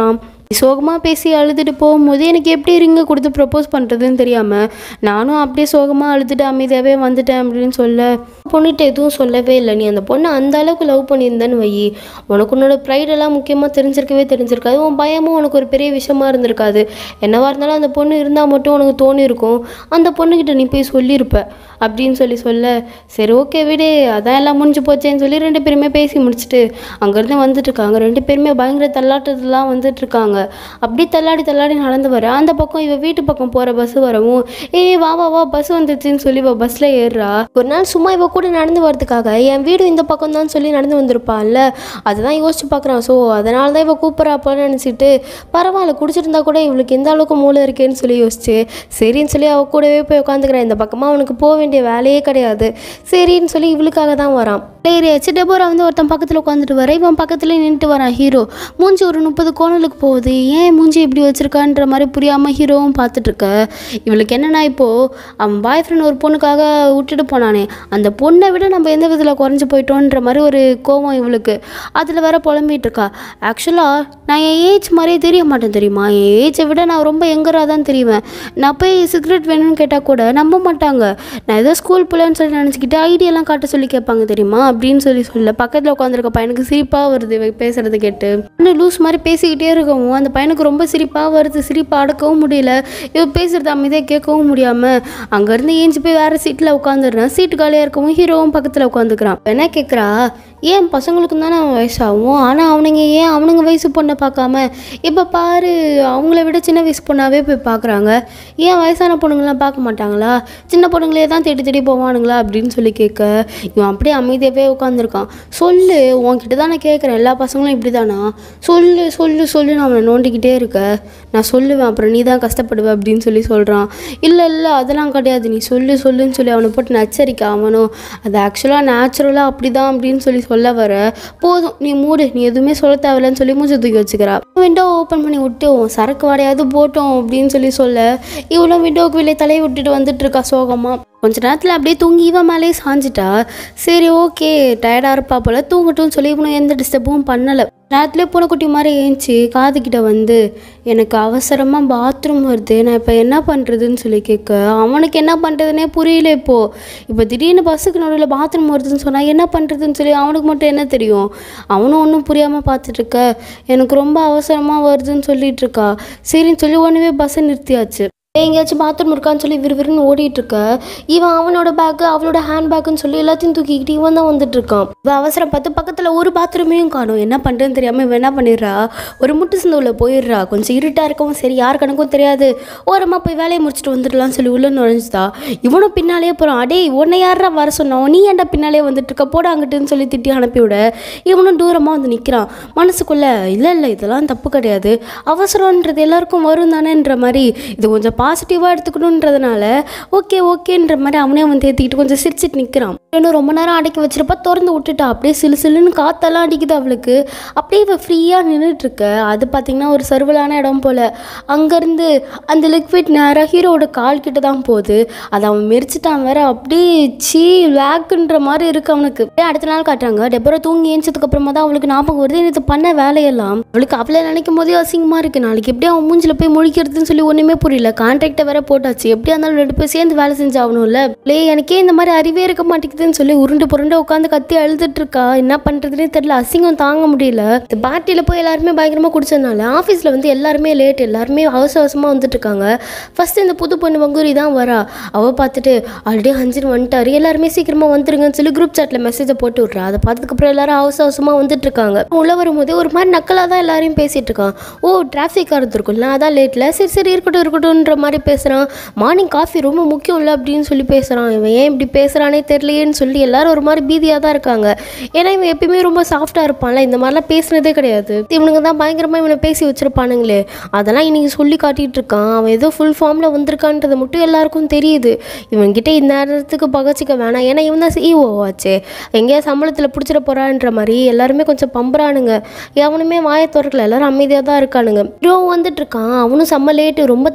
சோகமாக பேசி அழுதுட்டு போகும்போது எனக்கு எப்படி ரிங்கை கொடுத்து ப்ரப்போஸ் பண்ணுறதுன்னு தெரியாமல் நானும் அப்படியே சோகமாக அழுதுட்டு அமைதியாகவே வந்துட்டேன் அப்படின்னு சொல்ல பொண்ணுகிட்ட எதுவும் சொல்லவே இல்லை நீ அந்த பொண்ணை அந்த அளவுக்கு லவ் பண்ணியிருந்தேன்னு வை உனக்கு உன்னோட ப்ரைடெல்லாம் முக்கியமாக தெரிஞ்சிருக்கவே தெரிஞ்சிருக்காது உன் பயமும் உனக்கு ஒரு பெரிய விஷயமா இருந்திருக்காது என்னவா இருந்தாலும் அந்த பொண்ணு இருந்தால் மட்டும் உனக்கு தோணி இருக்கும் அந்த பொண்ணுக்கிட்ட நீ போய் சொல்லியிருப்ப அப்படின்னு சொல்லி சொல்ல சரி ஓகே விடு அதான் எல்லாம் முடிஞ்சு போச்சேன்னு சொல்லி ரெண்டு பேருமே பேசி முடிச்சுட்டு அங்கேருந்து வந்துட்டு இருக்காங்க ரெண்டு பேருமே பயங்கர தள்ளாட்டத்துலாம் வந்துட்டு இருக்காங்க அப்படி தள்ளாடி தள்ளாடி நடந்து வர அந்த பக்கம் இவ வீட்டு பக்கம் போகிற பஸ் வரவும் ஏய் வா வா வா பஸ் வந்துச்சுன்னு சொல்லி இவ பஸ்ஸில் ஏறுறா ஒரு நாள் சும்மா இவ கூட நடந்து வரதுக்காக என் வீடு இந்த பக்கம் தான் சொல்லி நடந்து வந்திருப்பாள்ல அதுதான் யோசிச்சு பார்க்குறான் ஸோ அதனால தான் இவ கூப்பிட்றாப்பான்னு நினச்சிட்டு பரவாயில்ல குடிச்சிருந்தா கூட இவளுக்கு எந்த அளவுக்கு மூளை இருக்கேன்னு சொல்லி யோசிச்சு சரின்னு சொல்லி அவ கூடவே போய் உட்காந்துக்கிறேன் இந்த பக்கமாக அவனுக்கு போக வேண்டிய வேலையே கிடையாது சரின்னு சொல்லி இவளுக்காக தான் வரான் ஏறியாச்சு டெபோரா வந்து ஒருத்தன் பக்கத்தில் உட்காந்துட்டு வர இவன் பக்கத்தில் நின்றுட்டு வரான் ஹீரோ மூஞ்சி ஒரு முப்பது கோணலுக்கு போகுது ஏன் மூஞ்சி இப்படி வச்சிருக்கான்ற மாதிரி புரியாமல் ஹீரோவும் பார்த்துட்டு இருக்க இவளுக்கு என்னன்னா இப்போது அவன் பாய் ஃப்ரெண்ட் ஒரு பொண்ணுக்காக விட்டுட்டு போனானே அந்த பொண்ணை விட நம்ம எந்த விதத்தில் குறைஞ்சி போயிட்டோன்ற மாதிரி ஒரு கோவம் இவளுக்கு அதில் வேற புலம்பிட்டு இருக்கா ஆக்சுவலாக நான் என் ஏஜ் மாதிரியே தெரிய மாட்டேன் தெரியுமா என் ஏஜை விட நான் ரொம்ப எங்கராக தான் தெரியுவேன் நான் போய் சிகரெட் வேணும்னு கேட்டால் கூட நம்ப மாட்டாங்க நான் ஏதோ ஸ்கூல் பிள்ளைன்னு சொல்லி நினச்சிக்கிட்டு ஐடியெல்லாம் காட்ட சொல்லி கேட்பாங்க தெரியுமா அப்படின்னு சொல்லி சொல்ல பக்கத்தில் உட்காந்துருக்க பையனுக்கு சிரிப்பாக வருது இவ பேசுறது கேட்டு இன்னும் லூஸ் மாதிரி பேசிக்கிட்டே இருக்கவும் அந்த பையனுக்கு ரொம்ப சிரிப்பாக வருது சிரிப்பை அடக்கவும் முடியல இவ பேசுறது அமைதியாக கேட்கவும் முடியாமல் அங்கேருந்து ஏஞ்சி போய் வேறு சீட்டில் உட்காந்துடுறேன் சீட்டு காலியாக இருக்கவும் ஹீரோவும் பக்கத்தில் உட்காந்துக்கிறான் என்ன கேட்குறா ஏன் பசங்களுக்கு தானே வயசாகும் ஆனால் அவனுங்க ஏன் அவனுங்க வயசு பொண்ணை பார்க்காம இப்போ பாரு அவங்கள விட சின்ன வயசு பொண்ணாவே போய் பார்க்குறாங்க ஏன் வயசான பொண்ணுங்களாம் பார்க்க மாட்டாங்களா சின்ன பொண்ணுங்களே தான் தேடி தேடி போவானுங்களா அப்படின்னு சொல்லி கேட்க இவன் அப்படியே அமைதியாகவே உட்காந்துருக்கான் சொல்லு உன்கிட்ட தான் நான் கேட்குறேன் எல்லா பசங்களும் இப்படி தானா சொல்லு சொல்லு சொல்லு நான் அவனை நோண்டிக்கிட்டே இருக்க நான் சொல்லுவேன் அப்புறம் நீ தான் கஷ்டப்படுவ அப்படின்னு சொல்லி சொல்கிறான் இல்லை இல்லை அதெல்லாம் கிடையாது நீ சொல்லு சொல்லுன்னு சொல்லி அவனை போட்டு நச்சரிக்க அவனும் அது ஆக்சுவலாக நேச்சுரலாக அப்படி தான் அப்படின்னு சொல்லி சொல்ல வர போதும் நீ மூடு நீ எதுவுமே சொல்ல தேவையில்லன்னு சொல்லி மூஞ்சி தூக்கி வச்சுக்கிறா விண்டோ ஓப்பன் பண்ணி விட்டு உன் சரக்கு வாடையாவது போட்டோம் அப்படின்னு சொல்லி சொல்ல இவளும் விண்டோவுக்கு வெளியே தலையை விட்டுட்டு வந்துட்டு இருக்கா சோகமாக கொஞ்ச நேரத்தில் அப்படியே தூங்கி இவன் மேலேயே சாஞ்சிட்டா சரி ஓகே டயர்டாக இருப்பா போல தூங்கட்டும்னு சொல்லி இவனும் எந்த டிஸ்டர்பும் பண்ணலை நேரத்துலேயே பூனைக்குட்டி மாதிரி ஏஞ்சி காதுகிட்ட வந்து எனக்கு அவசரமாக பாத்ரூம் வருது நான் இப்போ என்ன பண்ணுறதுன்னு சொல்லி கேட்க அவனுக்கு என்ன பண்ணுறதுனே புரியல இப்போது இப்போ திடீர்னு பஸ்ஸுக்கு நடுவில் பாத்ரூம் வருதுன்னு சொன்னால் என்ன பண்ணுறதுன்னு சொல்லி அவனுக்கு மட்டும் என்ன தெரியும் அவனும் ஒன்றும் புரியாமல் பார்த்துட்டு இருக்க எனக்கு ரொம்ப அவசரமாக வருதுன்னு சொல்லிட்டு இருக்கா சரின்னு சொல்லி ஒன்றுமே பஸ்ஸை நிறுத்தியாச்சு எங்கேயாச்சும் பாத்ரூம் இருக்கான்னு சொல்லி விறுவிறுன்னு ஓடிட்டு இருக்க இவன் அவனோட பேக்கு அவளோட ஹேண்ட் பேக்குன்னு சொல்லி எல்லாத்தையும் தூக்கிக்கிட்டு இவன் தான் வந்துட்டு இருக்கான் இவன் அவசரம் பார்த்து பக்கத்தில் ஒரு பாத்ரூமையும் காணும் என்ன பண்ணுறதுன்னு தெரியாமல் இவன் என்ன பண்ணிடுறா ஒரு முட்டு சந்தூரில் போயிடுறா கொஞ்சம் இருட்டாக இருக்கவும் சரி யார் கணக்கும் தெரியாது ஓரமாக போய் வேலையை முடிச்சுட்டு வந்துடலாம்னு சொல்லி உள்ள நுழைஞ்சுதா இவனும் பின்னாலேயே போகிறான் அடே உன்னை யாரா வர சொன்னோம் நீ ஏன்டா பின்னாலே வந்துட்டு இருக்க போட அங்கிட்டுன்னு சொல்லி திட்டி அனுப்பிவிட இவனும் தூரமாக வந்து நிற்கிறான் மனசுக்குள்ள இல்லை இல்லை இதெல்லாம் தப்பு கிடையாது அவசரம்ன்றது எல்லாருக்கும் வரும் தானேன்ற மாதிரி இது கொஞ்சம் பாசிட்டிவாக எடுத்துக்கணுன்றதுனால ஓகே ஓகேன்ற மாதிரி அவனே வந்து ஏற்றிக்கிட்டு கொஞ்சம் சிரிச்சிட்டு நிற்கிறான் இன்னும் ரொம்ப நேரம் அடக்கி வச்சிருப்பா திறந்து விட்டுட்டா அப்படியே சிலு சிலுன்னு காத்தெல்லாம் அடிக்குது அவளுக்கு அப்படியே இவ ஃப்ரீயாக நின்றுட்டு இருக்க அது பார்த்தீங்கன்னா ஒரு சர்வலான இடம் போல் அங்கேருந்து அந்த லிக்விட் நேராக ஹீரோவோட கால் கிட்ட தான் போகுது அதை அவன் மெரிச்சிட்டான் வேற அப்படியே சீ லேக்குன்ற மாதிரி இருக்கு அவனுக்கு அப்படியே அடுத்த நாள் காட்டுறாங்க டெபரா தூங்கி ஏஞ்சதுக்கு அப்புறமா தான் அவளுக்கு ஞாபகம் வருது எனக்கு பண்ண வேலையெல்லாம் அவளுக்கு அவளை நினைக்கும் போதே அசிங்கமாக இருக்கு நாளைக்கு எப்படி அவன் மூஞ்சில போய் முழிக்கிறதுன்னு சொல்லி ஒன்றுமே புரியல கான்ட்ராக்டை வேற போட்டாச்சு எப்படியா இருந்தாலும் ரெண்டு பேர் சேர்ந்து வேலை செஞ்சாகணும்ல லே எனக்கே இந்த மாதிரி அறிவே இருக்க மாட்டேங்குதுன்னு சொல்லி உருண்டு புரண்டு உட்காந்து கத்தி அழுதுட்டு இருக்கா என்ன பண்ணுறதுனே தெரியல அசிங்கம் தாங்க முடியல இந்த பார்ட்டியில் போய் எல்லாருமே பயங்கரமாக குடிச்சதுனால ஆஃபீஸில் வந்து எல்லாருமே லேட் எல்லாருமே அவசர அவசரமாக வந்துட்டு இருக்காங்க ஃபர்ஸ்ட் இந்த புது பொண்ணு வங்கூரி தான் வரா அவள் பார்த்துட்டு ஆல்ரெடி ஹஞ்சின் வந்துட்டாரு எல்லாருமே சீக்கிரமாக வந்துருங்கன்னு சொல்லி குரூப் சாட்டில் மெசேஜை போட்டு விட்றா அதை பார்த்ததுக்கப்புறம் எல்லாரும் அவசர அவசரமாக வந்துட்டு இருக்காங்க உள்ள வரும்போது ஒரு மாதிரி நக்கலாக தான் எல்லாரையும் பேசிட்டு இருக்கான் ஓ டிராஃபிக்காக இருந்திருக்கும்ல அதான் லேட்டில் சரி சரி இருக்கட்டும் இருக்கட்டும்ன்ற மாதிரி பேசுகிறான் மார்னிங் காஃபி ரொம்ப முக்கியம் இல்லை அப்படின்னு சொல்லி பேசுகிறான் இவன் ஏன் இப்படி பேசுகிறானே தெரியலையேன்னு சொல்லி எல்லாரும் ஒரு மாதிரி பீதியாக தான் இருக்காங்க ஏன்னா இவன் எப்பயுமே ரொம்ப சாஃப்டாக இருப்பான்ல இந்த மாதிரிலாம் பேசுனதே கிடையாது இவனுங்க தான் பயங்கரமாக இவனை பேசி வச்சிருப்பானுங்களே அதெல்லாம் இன்னைக்கு சொல்லி காட்டிட்டு இருக்கான் அவன் ஏதோ ஃபுல் ஃபார்மில் வந்திருக்கான்றது மட்டும் எல்லாருக்கும் தெரியுது இவன்கிட்ட இந்த நேரத்துக்கு பகச்சிக்க வேணாம் ஏன்னா இவன் தான் சிஇஓ ஆச்சே எங்கேயா சம்பளத்தில் பிடிச்சிட போறான்ற மாதிரி எல்லாருமே கொஞ்சம் பம்புறானுங்க எவனுமே வாயை திறக்கல எல்லாரும் அமைதியாக தான் இருக்கானுங்க ஹீரோ வந்துட்டு இருக்கான் அவனும் செம்ம லேட்டு ரொம்ப தள்ளாடி தள்ளாடி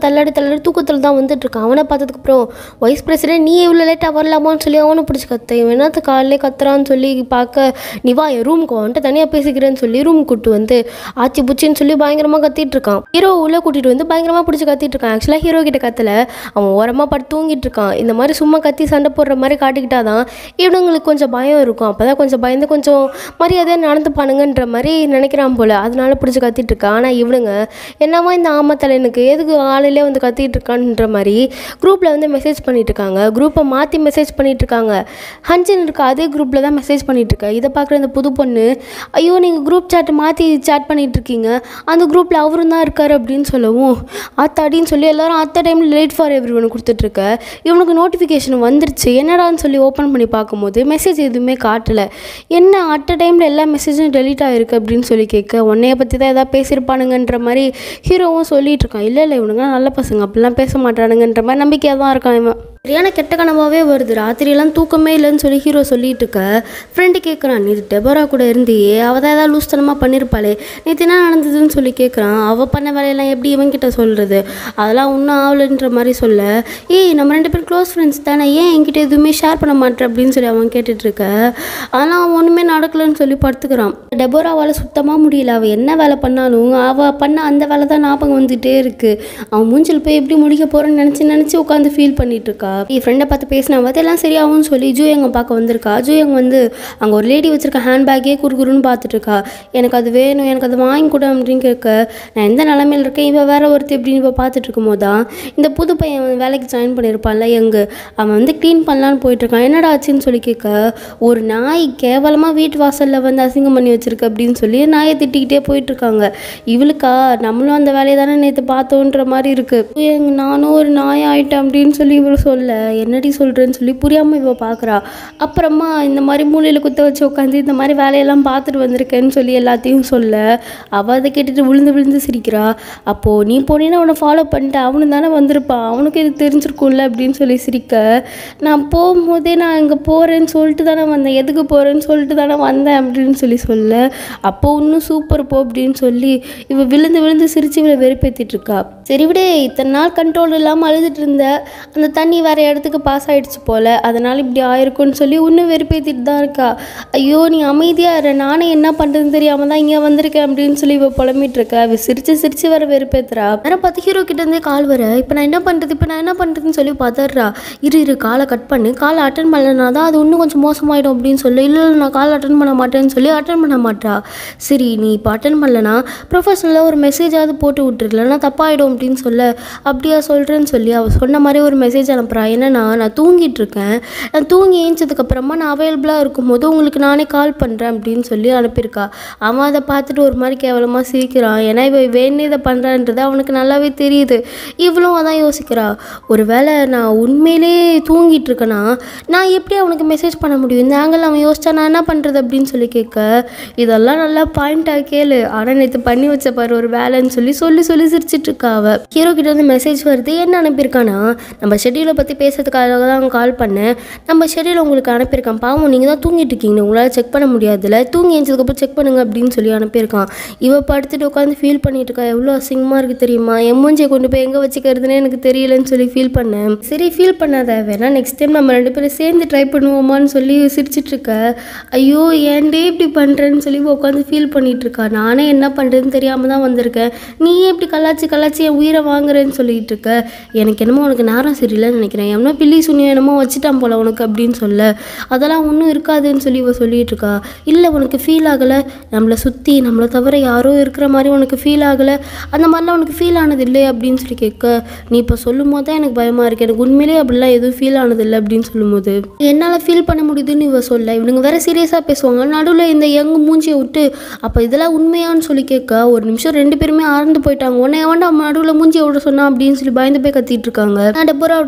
ஆல்ரெடி தூக்கத்தில் தான் வந்துட்டு இருக்கான் அவனை பார்த்ததுக்கப்புறம் வைஸ் பிரசிடென்ட் நீ இவ்வளோ லேட்டாக வரலாமான்னு சொல்லி அவனை பிடிச்சி கத்த இவன் என்னத்த காலையிலே கத்துறான்னு சொல்லி பார்க்க நீ வா என் ரூமுக்கு வந்துட்டு தனியாக பேசிக்கிறேன்னு சொல்லி ரூம் கூட்டு வந்து ஆச்சி புச்சின்னு சொல்லி பயங்கரமாக கத்திட்டு இருக்கான் ஹீரோ உள்ளே கூட்டிகிட்டு வந்து பயங்கரமாக பிடிச்சி கத்திட்டு இருக்கான் ஆக்சுவலாக ஹீரோ கிட்ட கத்தல அவன் ஓரமாக படுத்து தூங்கிட்டு இருக்கான் இந்த மாதிரி சும்மா கத்தி சண்டை போடுற மாதிரி காட்டிக்கிட்டாதான் இவனுங்களுக்கு கொஞ்சம் பயம் இருக்கும் அப்போ தான் கொஞ்சம் பயந்து கொஞ்சம் மரியாதையாக நடந்துப்பானுங்கன்ற மாதிரி நினைக்கிறான் போல அதனால பிடிச்சி கத்திட்டு இருக்கான் ஆனால் இவனுங்க என்னவா இந்த ஆமத்தலைனுக்கு எதுக்கு ஆளிலே வந்து கத்திட்டு இருக்கான்ற மாதிரி குரூப்பில் வந்து மெசேஜ் பண்ணிட்டு இருக்காங்க குரூப்பை மாற்றி மெசேஜ் பண்ணிட்டு இருக்காங்க ஹன்சன் இருக்க அதே குரூப்பில் தான் மெசேஜ் பண்ணிட்டு இருக்கா இதை பார்க்குற இந்த புது பொண்ணு ஐயோ நீங்கள் குரூப் சாட் மாற்றி சேட் பண்ணிட்டு இருக்கீங்க அந்த குரூப்பில் அவரும் தான் இருக்காரு அப்படின்னு சொல்லவும் அத்தாடின்னு சொல்லி எல்லாரும் அத்த டைமில் லேட் ஃபார் எவ்ரி ஒன்று கொடுத்துட்ருக்க இவனுக்கு நோட்டிஃபிகேஷன் வந்துருச்சு என்னடான்னு சொல்லி ஓப்பன் பண்ணி பார்க்கும்போது மெசேஜ் எதுவுமே காட்டலை என்ன அட் அ டைமில் எல்லா மெசேஜும் டெலீட் ஆகிருக்கு அப்படின்னு சொல்லி கேட்க உன்னைய பற்றி தான் எதாவது பேசியிருப்பானுங்கன்ற மாதிரி ஹீரோவும் சொல்லிட்டு இருக்கான் இல்லை இல்லை இவனுங்களாம் நல்ல பசங்க அப்படிலாம் பேச மாட்டானுங்கன்ற மாதிரி நம்பிக்கையாக தான் இருக்கான் இவன் சரியான கெட்ட கனவாகவே வருது ராத்திரியெல்லாம் தூக்கமே இல்லைன்னு சொல்லி ஹீரோ சொல்லிட்டு இருக்க ஃப்ரெண்டு கேட்குறான் நீ டெபரா கூட இருந்தியே அவள் தான் ஏதாவது லூஸ்தனமாக பண்ணியிருப்பாளே நேற்று என்ன நடந்ததுன்னு சொல்லி கேட்குறான் அவள் பண்ண வேலையெல்லாம் எப்படி இவன்கிட்ட சொல்கிறது அதெல்லாம் ஒன்றும் ஆகலைன்ற மாதிரி சொல்ல ஏய் நம்ம ரெண்டு பேரும் க்ளோஸ் ஃப்ரெண்ட்ஸ் தானே ஏன் என்கிட்ட எதுவுமே ஷேர் பண்ண மாட்டேன் அப்படின்னு சொல்லி அவன் கேட்டுட்டு இருக்க ஆனால் அவன் ஒன்றுமே நடக்கலைன்னு சொல்லி படுத்துக்கிறான் டெபோராவால் சுத்தமாக முடியல அவள் என்ன வேலை பண்ணாலும் அவள் பண்ண அந்த வேலை தான் ஞாபகம் வந்துட்டே இருக்கு அவன் மூஞ்சில் போய் எப்படி முடிக்க போகிறேன்னு நினச்சி நினச்சி உட்காந்து ஃபீல் பண்ணிட்டு இருக்கா என் ஃப்ரெண்டை பார்த்து பேசினா அதெல்லாம் சரியாகும்னு சொல்லி ஜூயங்க பார்க்க வந்திருக்கா ஜூயங்க வந்து அங்கே ஒரு லேடி வச்சிருக்க ஹேண்ட்பேக்கே குறுகுறுன்னு பார்த்துட்டு இருக்கா எனக்கு அது வேணும் எனக்கு அது வாங்கி கொடு அப்படின்னு கேட்க நான் எந்த நிலமையில இருக்கேன் இவன் வேற ஒருத்தி அப்படின்னு இப்போ பார்த்துட்டு இருக்கும்போது தான் இந்த புது பையன் வந்து வேலைக்கு ஜாயின் பண்ணியிருப்பான்ல எங்கு அவன் வந்து க்ளீன் பண்ணலான்னு போயிட்டு இருக்கான் என்னடா ஆச்சுன்னு சொல்லி கேட்க ஒரு நாய் கேவலமாக வீட்டு வாசலில் வந்து அசிங்கம் பண்ணி வச்சிருக்கு அப்படின்னு சொல்லி நாயை திட்டிக்கிட்டே போயிட்டு இருக்காங்க இவளுக்கா நம்மளும் அந்த வேலையை தானே நேற்று பார்த்தோன்ற மாதிரி இருக்கு எங்க நானும் ஒரு நாய் ஆயிட்டேன் அப்படின்னு சொல்லி இவள் சொல்ல என்னடி சொல்கிறேன்னு சொல்லி புரியாமல் இவ பார்க்குறா அப்புறமா இந்த மாதிரி மூலையில் குத்த வச்சு உட்காந்து இந்த மாதிரி வேலையெல்லாம் பார்த்துட்டு வந்திருக்கேன்னு சொல்லி எல்லாத்தையும் சொல்ல அவள் அதை கேட்டுட்டு விழுந்து விழுந்து சிரிக்கிறா அப்போது நீ போனீன்னா அவனை ஃபாலோ பண்ணிட்டு அவனு தானே வந்திருப்பான் அவனுக்கு இது தெரிஞ்சிருக்கும்ல அப்படின்னு சொல்லி சிரிக்க நான் போகும்போதே நான் இங்கே போகிறேன்னு சொல்லிட்டு தானே வந்தேன் எதுக்கு போகிறேன்னு சொல்லிட்டு தானே வந்தேன் அப்படின்னு சொல்லி சொல்ல அப்போ இன்னும் சூப்பர் போ அப்படின்னு சொல்லி இவ விழுந்து விழுந்து சிரிச்சு இவளை வெறுப்பேற்றிட்டு இருக்கா சரி விடு இத்தனை நாள் கண்ட்ரோல் இல்லாமல் அழுதுட்டு இருந்த அந்த தண்ணி வேற இடத்துக்கு பாஸ் ஆயிடுச்சு போல அதனால இப்படி ஆயிருக்கும்னு சொல்லி இன்னும் வெறுப்பேற்றிட்டு தான் இருக்கா ஐயோ நீ அமைதியா இரு நானே என்ன பண்ணுறதுன்னு தெரியாமல் தான் இங்கே வந்திருக்கேன் அப்படின்னு சொல்லி இவ புலம்பிட்டு இருக்கா அவ சிரிச்சு சிரிச்சு வர வெறுப்பேத்துறா நேரம் பார்த்து ஹீரோ கிட்ட இருந்தே கால் வர இப்போ நான் என்ன பண்ணுறது இப்போ நான் என்ன பண்ணுறதுன்னு சொல்லி பார்த்துடுறா இரு இரு காலை கட் பண்ணு காலை அட்டன் பண்ணலனா தான் அது இன்னும் கொஞ்சம் மோசமாயிடும் அப்படின்னு சொல்லி இல்லை இல்லை நான் கால் அட்டன் பண்ண மாட்டேன்னு சொல்லி அட்டன் பண்ண மாட்டா சரி நீ இப்போ அட்டன் பண்ணலனா ப்ரொஃபஷனலாக ஒரு மெசேஜாவது போட்டு விட்டுரு இல்லைன்னா தப்பாயிடும் அப்படின்னு சொல்ல அப்படியா சொல்கிறேன்னு சொல்லி அவள் சொன்ன மாதிரி ஒரு மெசேஜ் அனுப்புகிறா என்னன்னா நான் தூங்கிட்டு இருக்கேன் நான் தூங்கி ஏஞ்சதுக்கப்புறமா நான் அவைலபிளாக இருக்கும்போது உங்களுக்கு நானே கால் பண்ணுறேன் அப்படின்னு சொல்லி அனுப்பியிருக்கா அவன் அதை பார்த்துட்டு ஒரு மாதிரி கேவலமாக சிரிக்கிறான் ஏன்னா இவ வேணே இதை பண்ணுறான்றது அவனுக்கு நல்லாவே தெரியுது இவளும் அதான் யோசிக்கிறா ஒருவேளை நான் உண்மையிலே தூங்கிட்டு இருக்கேனா நான் எப்படி அவனுக்கு மெசேஜ் பண்ண முடியும் இந்த ஆங்கிள் அவன் யோசிச்சா நான் என்ன பண்ணுறது அப்படின்னு சொல்லி கேட்க இதெல்லாம் நல்லா பாயிண்டாக கேளு ஆனால் நேற்று பண்ணி வச்ச பாரு ஒரு வேலைன்னு சொல்லி சொல்லி சொல்லி சிரிச்சிட்டு இருக்கா அவ ஹீரோ கிட்ட வந்து மெசேஜ் வருது என்ன அனுப்பியிருக்கானா நம்ம ஷெட்யூலை பற்றி பேசுறதுக்காக தான் கால் பண்ணேன் நம்ம ஷெட்யூல் உங்களுக்கு அனுப்பியிருக்கான் பாவம் நீங்கள் தான் தூங்கிட்டு இருக்கீங்க உங்களால் செக் பண்ண முடியாதுல்ல தூங்கி எழுந்ததுக்கப்புறம் செக் பண்ணுங்க அப்படின்னு சொல்லி அனுப்பியிருக்கான் இவ படுத்துட்டு உட்காந்து ஃபீல் பண்ணிட்டு இருக்கா எவ்வளோ அசிங்கமாக இருக்குது தெரியுமா என் மூஞ்சியை கொண்டு போய் எங்கே வச்சுக்கிறதுனே எனக்கு தெரியலன்னு சொல்லி ஃபீல் பண்ணேன் சரி ஃபீல் பண்ணாத வேணா நெக்ஸ்ட் டைம் நம்ம ரெண்டு பேரும் சேர்ந்து ட்ரை பண்ணுவோமான்னு சொல்லி சிரிச்சிட்டு இருக்க ஐயோ ஏன்டே இப்படி பண்ணுறேன்னு சொல்லி உட்காந்து ஃபீல் பண்ணிட்டு இருக்கா நானே என்ன பண்ணுறதுன்னு தெரியாமல் தான் வந்திருக்கேன் நீ ஏன் இப்படி கலாச்சி கலாச்சி என் உயிரை வாங்குறேன்னு சொல்லிட்டு இருக்க எனக்கு என்னமோ உனக்கு நேரம் சரியில்லைன்னு நினைக்கிறேன் எவனோ பில்லி சுனியம் என்னமோ வச்சுட்டான் போல உனக்கு அப்படின்னு சொல்ல அதெல்லாம் ஒன்றும் இருக்காதுன்னு சொல்லி இவ சொல்லிட்டு இருக்கா இல்லை உனக்கு ஃபீல் ஆகலை நம்மளை சுற்றி நம்மளை தவிர யாரோ இருக்கிற மாதிரி உனக்கு ஃபீல் ஆகலை அந்த மாதிரிலாம் உனக்கு ஃபீல் ஆனது இல்லை அப்படின்னு சொல்லி கேட்க நீ இப்போ சொல்லும் போது தான் எனக்கு பயமாக இருக்கு எனக்கு உண்மையிலேயே அப்படிலாம் எதுவும் ஃபீல் ஆனது இல்லை அப்படின்னு சொல்லும்போது என்னால் ஃபீல் பண்ண முடியுதுன்னு இவ சொல்ல இவனுங்க வேற சீரியஸாக பேசுவாங்க நடுவில் இந்த யங் மூஞ்சியை விட்டு அப்போ இதெல்லாம் உண்மையான்னு சொல்லி கேட்க ஒரு நிமிஷம் ரெண்டு பேருமே ஆழ்ந்து போயிட்டாங்க உன்னை எவன்டா நடுவில் மூஞ்சியை விட சொன்னா அப்படின்னு சொல்லி பயந்து போய் கத்திட்டு இருக்காங்க நான் டெப்போராவோட தங்கச்சி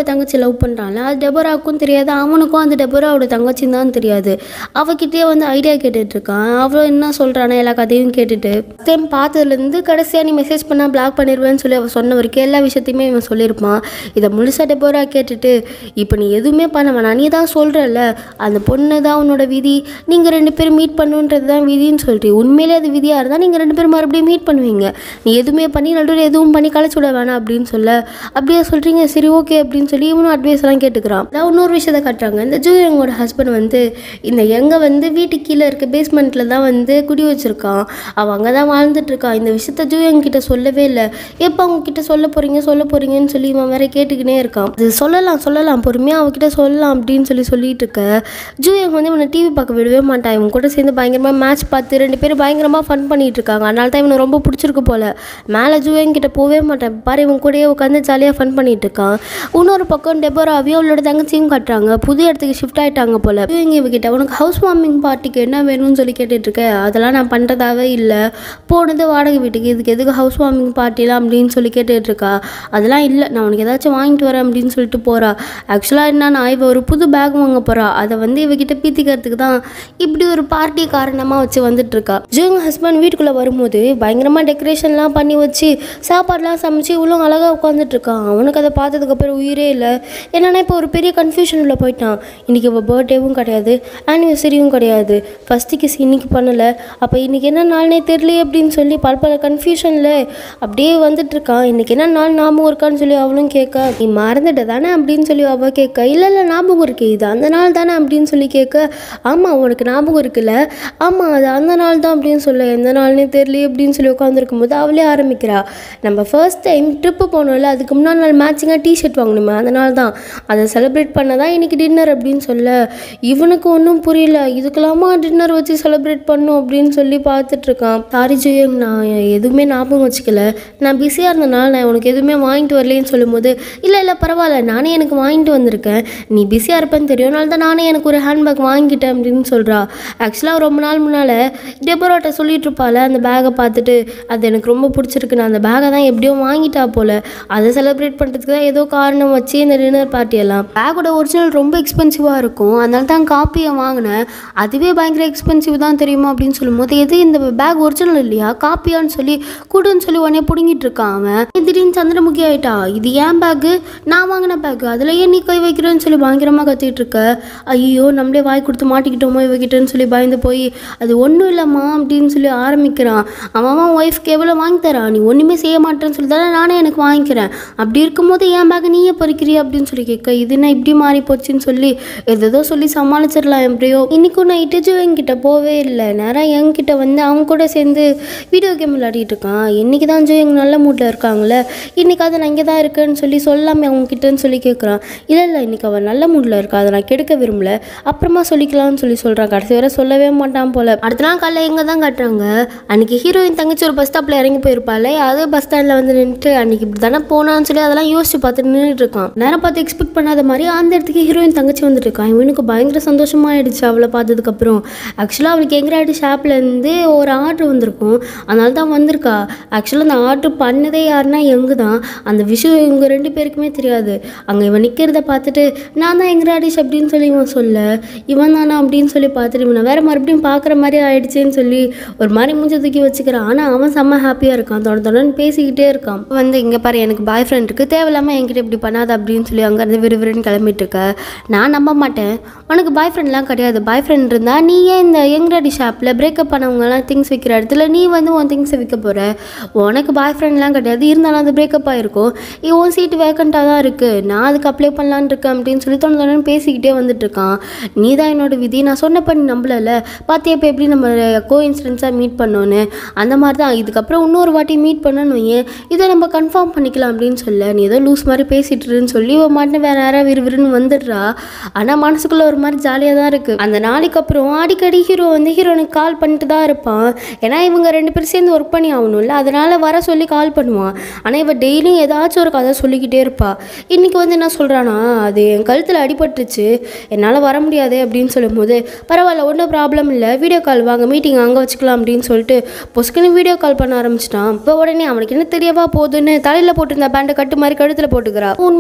லவ் பண்ணுறான்ல அது டெபோராவுக்கும் தெரியாது அவனுக்கும் அந்த டெபோராவோட தங்கச்சின்னு தான் தெரியாது அவகிட்டயே வந்து ஐடியா கேட்டுட்டு இருக்கான் அவளும் என்ன சொல்கிறானே எல்லா கதையும் கேட்டுட்டு டைம் பார்த்ததுலேருந்து கடைசியாக நீ மெசேஜ் பண்ணால் பிளாக் பண்ணிடுவேன்னு சொல்லி அவள் சொன்ன வரைக்கும் எல்லா விஷயத்தையுமே இவன் சொல்லியிருப்பான் இதை முழுசாக டெபோரா கேட்டுட்டு இப்போ நீ எதுவுமே பண்ண வேணாம் நீ தான் சொல்கிறல்ல அந்த பொண்ணு தான் உன்னோட விதி நீங்கள் ரெண்டு பேரும் மீட் பண்ணுன்றது தான் விதின்னு சொல்லிட்டு உண்மையிலே அது விதியாக இருந்தால் நீங்கள் ரெண்டு பேரும் மறுபடியும் மீட் பண்ணுவீங்க நீ எதுவுமே பண்ணி நடுவில் எதுவும் பண்ணி கழிச்சு விட வேணாம் அப்படின்னு சொல்ல அப்படியே சொல்கிறீங்க சரி ஓகே அப்படின்னு சொல்லி இவனும் அட்வைஸ் எல்லாம் கேட்டுக்கிறான் அதான் இன்னொரு விஷயத்த காட்டுறாங்க இந்த ஜூயங்கோட ஹஸ்பண்ட் வந்து இந்த எங்க வந்து வீட்டுக்கு கீழே இருக்க பேஸ்மெண்ட்டில் தான் வந்து குடி வச்சிருக்கான் அவன் அங்கே தான் வாழ்ந்துட்டு இருக்கான் இந்த விஷயத்த ஜூயங் கிட்ட சொல்லவே இல்லை எப்போ அவங்க கிட்ட சொல்ல போறீங்க சொல்ல போறீங்கன்னு சொல்லி இவன் வேற கேட்டுக்கினே இருக்கான் அது சொல்லலாம் சொல்லலாம் பொறுமையாக அவகிட்ட சொல்லலாம் அப்படின்னு சொல்லி சொல்லிட்டு இருக்க ஜூயங் வந்து இவனை டிவி பார்க்க விடவே மாட்டான் இவன் கூட சேர்ந்து பயங்கரமாக மேட்ச் பார்த்து ரெண்டு பேரும் பயங்கரமாக ஃபன் பண்ணிட்டு இருக்காங்க அதனால தான் இவனை ரொம்ப பிடிச்சிருக்கு போல மேலே ஜூயங் கிட்ட போகவே மாட்டான் பாரு இவன் கூடயே உட்காந்து ஜாலியாக ஃபன் பண்ணிட்டு இருக்கான் இன்னொரு பக்கம் டெபோராவையும் அவளோட தங்கச்சியும் காட்டுறாங்க புது இடத்துக்கு ஷிஃப்ட் ஆயிட்டாங்க போல இவங்க இவகிட்ட உனக்கு ஹவுஸ் வார்மிங் பார்ட்டிக்கு என்ன வேணும்னு சொல்லி கேட்டுட்டு இருக்க அதெல்லாம் நான் பண்ணுறதாவே இல்லை போனது வாடகை வீட்டுக்கு இதுக்கு எதுக்கு ஹவுஸ் வார்மிங் பார்ட்டிலாம் அப்படின்னு சொல்லி கேட்டுட்டு இருக்கா அதெல்லாம் இல்லை நான் உனக்கு ஏதாச்சும் வாங்கிட்டு வரேன் அப்படின்னு சொல்லிட்டு போறா ஆக்சுவலாக என்னன்னா இவ ஒரு புது பேக் வாங்க போறா அதை வந்து இவகிட்ட பீத்திக்கிறதுக்கு தான் இப்படி ஒரு பார்ட்டி காரணமாக வச்சு வந்துட்டு இருக்கா ஜூங் ஹஸ்பண்ட் வீட்டுக்குள்ளே வரும்போது பயங்கரமாக டெக்கரேஷன்லாம் பண்ணி வச்சு சாப்பாடுலாம் சமைச்சு இவ்வளோ அழகாக உட்காந்துட்டு இருக்கான் அவனுக்கு அதை பார்த்ததுக்கப்புறம் உயிரே இல்லை என்னன்னா இப்போ ஒரு பெரிய கன்ஃபியூஷனில் போயிட்டான் இன்னைக்கு அவள் பர்த்டேவும் கிடையாது ஆனிவர்சரியும் கிடையாது ஃபஸ்ட்டு கிஸ் இன்னைக்கு பண்ணலை அப்போ இன்னைக்கு என்ன நாள்னே தெரியலையே அப்படின்னு சொல்லி பல பல கன்ஃபியூஷனில் அப்படியே வந்துட்டு இருக்கான் இன்னைக்கு என்ன நாள் ஞாபகம் இருக்கான்னு சொல்லி அவளும் கேட்க நீ மறந்துட்ட தானே அப்படின்னு சொல்லி அவள் கேட்க இல்லை இல்லை ஞாபகம் இருக்கு இது அந்த நாள் தானே அப்படின்னு சொல்லி கேட்க ஆமாம் உனக்கு ஞாபகம் இருக்குல்ல ஆமாம் அது அந்த நாள் தான் அப்படின்னு சொல்ல எந்த நாள்னே தெரியலையே அப்படின்னு சொல்லி உட்காந்துருக்கும் போது அவளே ஆரம்பிக்கிறா நம்ம ஃபர்ஸ்ட் டைம் ட்ரிப்பு போனோம்ல அதுக்கு முன்னாடி நாள் மேட்சிங்காக டிஷர்ட் வாங்கணுமே அந்த நாள் தான் அதை செலிப்ரேட் பண்ண தான் இன்னைக்கு டின்னர் அப்படின்னு சொல்ல இவனுக்கு ஒன்றும் புரியல இதுக்கெல்லாமா டின்னர் வச்சு செலிப்ரேட் பண்ணும் அப்படின்னு சொல்லி பார்த்துட்டு இருக்கான் சாரி ஜெயங் நான் எதுவுமே ஞாபகம் வச்சுக்கல நான் பிஸியாக இருந்தனால நான் உனக்கு எதுவுமே வாங்கிட்டு வரலேன்னு சொல்லும்போது இல்லை இல்லை பரவாயில்ல நானே எனக்கு வாங்கிட்டு வந்திருக்கேன் நீ பிஸியாக இருப்பேன்னு தெரியும்னால தான் நானே எனக்கு ஒரு ஹேண்ட்பேக் வாங்கிட்டேன் அப்படின்னு சொல்கிறா ஆக்சுவலாக ரொம்ப நாள் முன்னால் டெபரோட்ட சொல்லிட்டு இருப்பாள் அந்த பேக்கை பார்த்துட்டு அது எனக்கு ரொம்ப பிடிச்சிருக்கு நான் அந்த பேக்கை தான் எப்படியோ வாங்கிட்டா போல அதை செலிப்ரேட் பண்ணுறதுக்கு தான் ஏதோ காரணம் வச்சு இந்த டின்னர் பார்ட்டி எல்லாம் பேக்கோட ஒரிஜினல் ரொம்ப எக்ஸ்பென்சிவாக இருக்கும் அதனால தான் காப்பியை வாங்கினேன் அதுவே பயங்கர எக்ஸ்பென்சிவ் தான் தெரியுமா அப்படின்னு சொல்லும்போது எது இந்த பேக் ஒரிஜினல் இல்லையா காப்பியான்னு சொல்லி கொடுன்னு சொல்லி உடனே பிடுங்கிட்டு இருக்கான் அவன் திடீர்னு சந்திரமுகி ஆயிட்டா இது ஏன் பேக்கு நான் வாங்கின பேக்கு அதில் ஏன் நீ கை வைக்கிறேன்னு சொல்லி பயங்கரமாக கத்திட்டு இருக்க ஐயோ நம்மளே வாய் கொடுத்து மாட்டிக்கிட்டோமோ இவகிட்டன்னு சொல்லி பயந்து போய் அது ஒன்றும் இல்லைம்மா அப்படின்னு சொல்லி ஆரம்பிக்கிறான் அவன் அவன் ஒய்ஃப்க்கு எவ்வளோ வாங்கி தரான் நீ ஒன்றுமே செய்ய மாட்டேன்னு சொல்லி தானே நானே எனக்கு வாங்கிக்கிறேன் அப்படி இருக்கும்போது என் பேக்கை நீயே பறிக்கிறிய அப்படின்னு சொல்லி கேட்க இது என்ன இப்படி மாறி போச்சுன்னு சொல்லி எதோ சொல்லி சமாளிச்சிடலாம் எப்படியோ இன்னைக்கும் நைட்டு ஜோயங்கிட்ட போவே இல்லை நேராக என்கிட்ட வந்து அவன் கூட சேர்ந்து வீடியோ கேம் விளையாடிட்டு இருக்கான் இன்னைக்கு தான் ஜோயங் நல்ல மூட்டில் இருக்காங்களே இன்னைக்கு அதை நான் இங்கே தான் இருக்கேன்னு சொல்லி சொல்லாமே அவங்க கிட்டன்னு சொல்லி கேட்குறான் இல்லை இல்லை இன்னைக்கு அவன் நல்ல மூடில் இருக்கா அதை நான் கெடுக்க விரும்பல அப்புறமா சொல்லிக்கலாம்னு சொல்லி சொல்கிறான் கடைசி வரை சொல்லவே மாட்டான் போல அடுத்த நாள் காலைல எங்கே தான் காட்டுறாங்க அன்னைக்கு ஹீரோயின் தங்கச்சி ஒரு பஸ் ஸ்டாப்பில் இறங்கி போயிருப்பாளே அதே பஸ் ஸ்டாண்டில் வந்து நின்றுட்டு அன்னைக்கு இப்படி தானே போனான்னு சொல்லி அதெல்லாம் யோசிச்சு பார்த்து நின்றுட்டு இருக்கான் நேரம் பார்த்து எக்ஸ்பெக்ட் பண்ணாத மாதிரி அந்த இடத்துக்கு ஹீரோயின் தங்கச்சி வந்துட்டு இருக்கான் இவனுக்கு பயங்கர சந்தோஷமாயிடுச்சு அவளை பார்த்ததுக்கப்புறம் ஆக்சுவலாக அவனுக்கு எங்கராடி ஷாப்லேருந்து ஒரு ஆர்டர் வந்திருக்கும் அதனால தான் வந்திருக்கா ஆக்சுவலாக அந்த ஆர்டர் பண்ணதே யாருன்னா எங்கு தான் அந்த விஷயம் இவங்க ரெண்டு பேருக்குமே தெரியாது அங்கே இவன் நிற்கிறத பார்த்துட்டு நான் தான் எங்கராடிஷ் அப்படின்னு சொல்லி இவன் சொல்ல இவன் தானா அப்படின்னு சொல்லி பார்த்துட்டு இவனை வேற மறுபடியும் பார்க்குற மாதிரி ஆயிடுச்சேன்னு சொல்லி ஒரு மாதிரி மூஞ்ச தூக்கி வச்சுக்கிறான் ஆனால் அவன் செம்ம ஹாப்பியாக இருக்கான் தொடர்ந்து தொடர்ந்து பேசிக்கிட்டே இருக்கான் வந்து இங்கே பாரு எனக்கு பாய் ஃப்ரெண்ட் இருக்குது தேவையில்லாமல் என்கிட்ட இப்படி பண்ணாத அப்படின்னு சொல்லி அங்கேருந்து விறுவிறுன்னு கிளம்பிட்டு இருக்க நான் நம்ப மாட்டேன் உனக்கு பாய் ஃப்ரெண்ட்லாம் கிடையாது பாய் ஃப்ரெண்ட் இருந்தால் நீ ஏன் இந்த யங்ரெடி ஷாப்பில் பிரேக்கப் பண்ணவங்கலாம் திங்ஸ் விற்கிற இடத்துல நீ வந்து உன் திங்ஸை விற்க போகிற உனக்கு பாய் ஃப்ரெண்ட்லாம் கிடையாது இருந்தாலும் அது பிரேக்கப் ஆகிருக்கும் உன் சீட்டு வேக்கண்ட்டாக தான் இருக்குது நான் அதுக்கு அப்ளை பண்ணலான்னு இருக்கேன் அப்படின்னு சொல்லி தொண்டு தொண்டு பேசிக்கிட்டே வந்துட்டு இருக்கான் நீ தான் என்னோட விதி நான் சொன்னப்ப நீ நம்பலல பார்த்தியா இப்போ எப்படி நம்ம கோ இன்சிடென்ஸாக மீட் பண்ணோன்னு அந்த மாதிரி தான் இதுக்கப்புறம் இன்னொரு வாட்டி மீட் பண்ணணும் ஏன் இதை நம்ம கன்ஃபார்ம் பண்ணிக்கலாம் அப்படின்னு சொல்ல நீ ஏதோ லூஸ் மாதிரி பேசிட்டு இருன்னு சொல்லி இவன் மாட்டு வேற யாராவது விறுவிறுன்னு வந்துடுறா ஆனால் மனசுக்குள்ள ஒரு மாதிரி ஜாலியாக தான் இருக்குது அந்த நாளைக்கு அப்புறம் அடிக்கடி ஹீரோ வந்து ஹீரோனுக்கு கால் பண்ணிட்டு தான் இருப்பான் ஏன்னா இவங்க ரெண்டு பேரும் சேர்ந்து ஒர்க் பண்ணி ஆகணும்ல அதனால வர சொல்லி கால் பண்ணுவான் ஆனால் இவன் டெய்லியும் ஏதாச்சும் ஒரு கதை சொல்லிக்கிட்டே இருப்பா இன்னைக்கு வந்து என்ன சொல்கிறானா அது என் கழுத்தில் அடிபட்டுருச்சு என்னால் வர முடியாது அப்படின்னு சொல்லும்போது பரவாயில்ல ஒன்றும் ப்ராப்ளம் இல்லை வீடியோ கால் வாங்க மீட்டிங் அங்கே வச்சுக்கலாம் அப்படின்னு சொல்லிட்டு பொஸ்க்குன்னு வீடியோ கால் பண்ண ஆரம்பிச்சிட்டான் இப்போ உடனே அவனுக்கு என்ன தெரியவா போகுதுன்னு தலையில் போட்டிருந்த பேண்டை கட்டு மாதிரி கழுத்தில் போட்டுக்கிறா உண்மையிலே அடி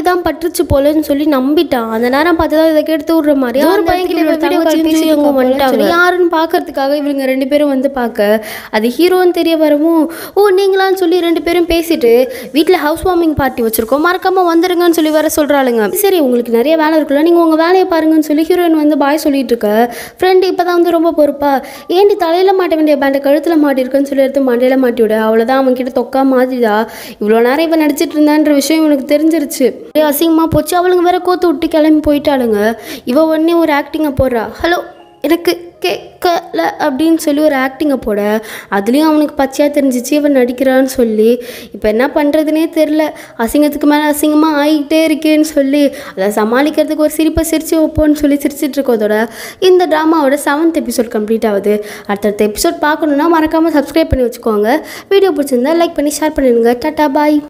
தான் பட்டுருச்சு போலன்னு சொல்லி நம்பிட்டான் அந்த நேரம் பார்த்து தான் இதை கெடுத்து விடுற மாதிரி ஒரு பையன் கிட்ட வீடியோ கால் பேசி இவங்க வந்துட்டாங்க யாருன்னு பார்க்கறதுக்காக இவங்க ரெண்டு பேரும் வந்து பார்க்க அது ஹீரோன்னு தெரிய வரவும் ஓ நீங்களான்னு சொல்லி ரெண்டு பேரும் பேசிட்டு வீட்டில் ஹவுஸ் வார்மிங் பார்ட்டி வச்சிருக்கோம் மறக்காம வந்துருங்கன்னு சொல்லி வர சொல்றாளுங்க சரி உங்களுக்கு நிறைய வேலை இருக்குல்ல நீங்க உங்க வேலையை பாருங்கன்னு சொல்லி ஹீரோயின் வந்து பாய் சொல்லிட்டு இருக்க ஃப்ரெண்டு இப்பதான் வந்து ரொம்ப பொறுப்பா ஏண்டி தலையில மாட்ட வேண்டிய பேண்டை கழுத்துல மாட்டிருக்குன்னு சொல்லி எடுத்து மண்டையில மாட்டி விட அவ்வளவுதான் அவன் கிட்ட தொக்கா மாதிரிதா இவ்வளோ நேரம் இவன் நடிச்சிட்டு இருந்தான்ற விஷயம் இவனுக்கு தெரிஞ்சிருச்சு அப்படியே அசிங்கமா போச்சு அவளுங்க வேற கோத்து விட்டு கிளம்பி போயிட்டாளுங்க இவ உடனே ஒரு ஆக்டிங்கை போடுறா ஹலோ எனக்கு கேட்கல அப்படின்னு சொல்லி ஒரு ஆக்டிங்கை போட அதுலேயும் அவனுக்கு பச்சையாக தெரிஞ்சிச்சு இவன் நடிக்கிறான்னு சொல்லி இப்போ என்ன பண்ணுறதுனே தெரில அசிங்கத்துக்கு மேலே அசிங்கமாக ஆகிட்டே இருக்கேன்னு சொல்லி அதை சமாளிக்கிறதுக்கு ஒரு சிரிப்பை சிரிச்சு வைப்போன்னு சொல்லி சிரிச்சிட்டு இருக்கோதோட இந்த ட்ராமாவோட செவன்த் எபிசோட் கம்ப்ளீட் ஆகுது அடுத்தடுத்த எபிசோட் பார்க்கணுன்னா மறக்காமல் சப்ஸ்கிரைப் பண்ணி வச்சுக்கோங்க வீடியோ பிடிச்சிருந்தா லைக் பண்ணி ஷேர் பண்ணிடுங்க டாட்டா பாய்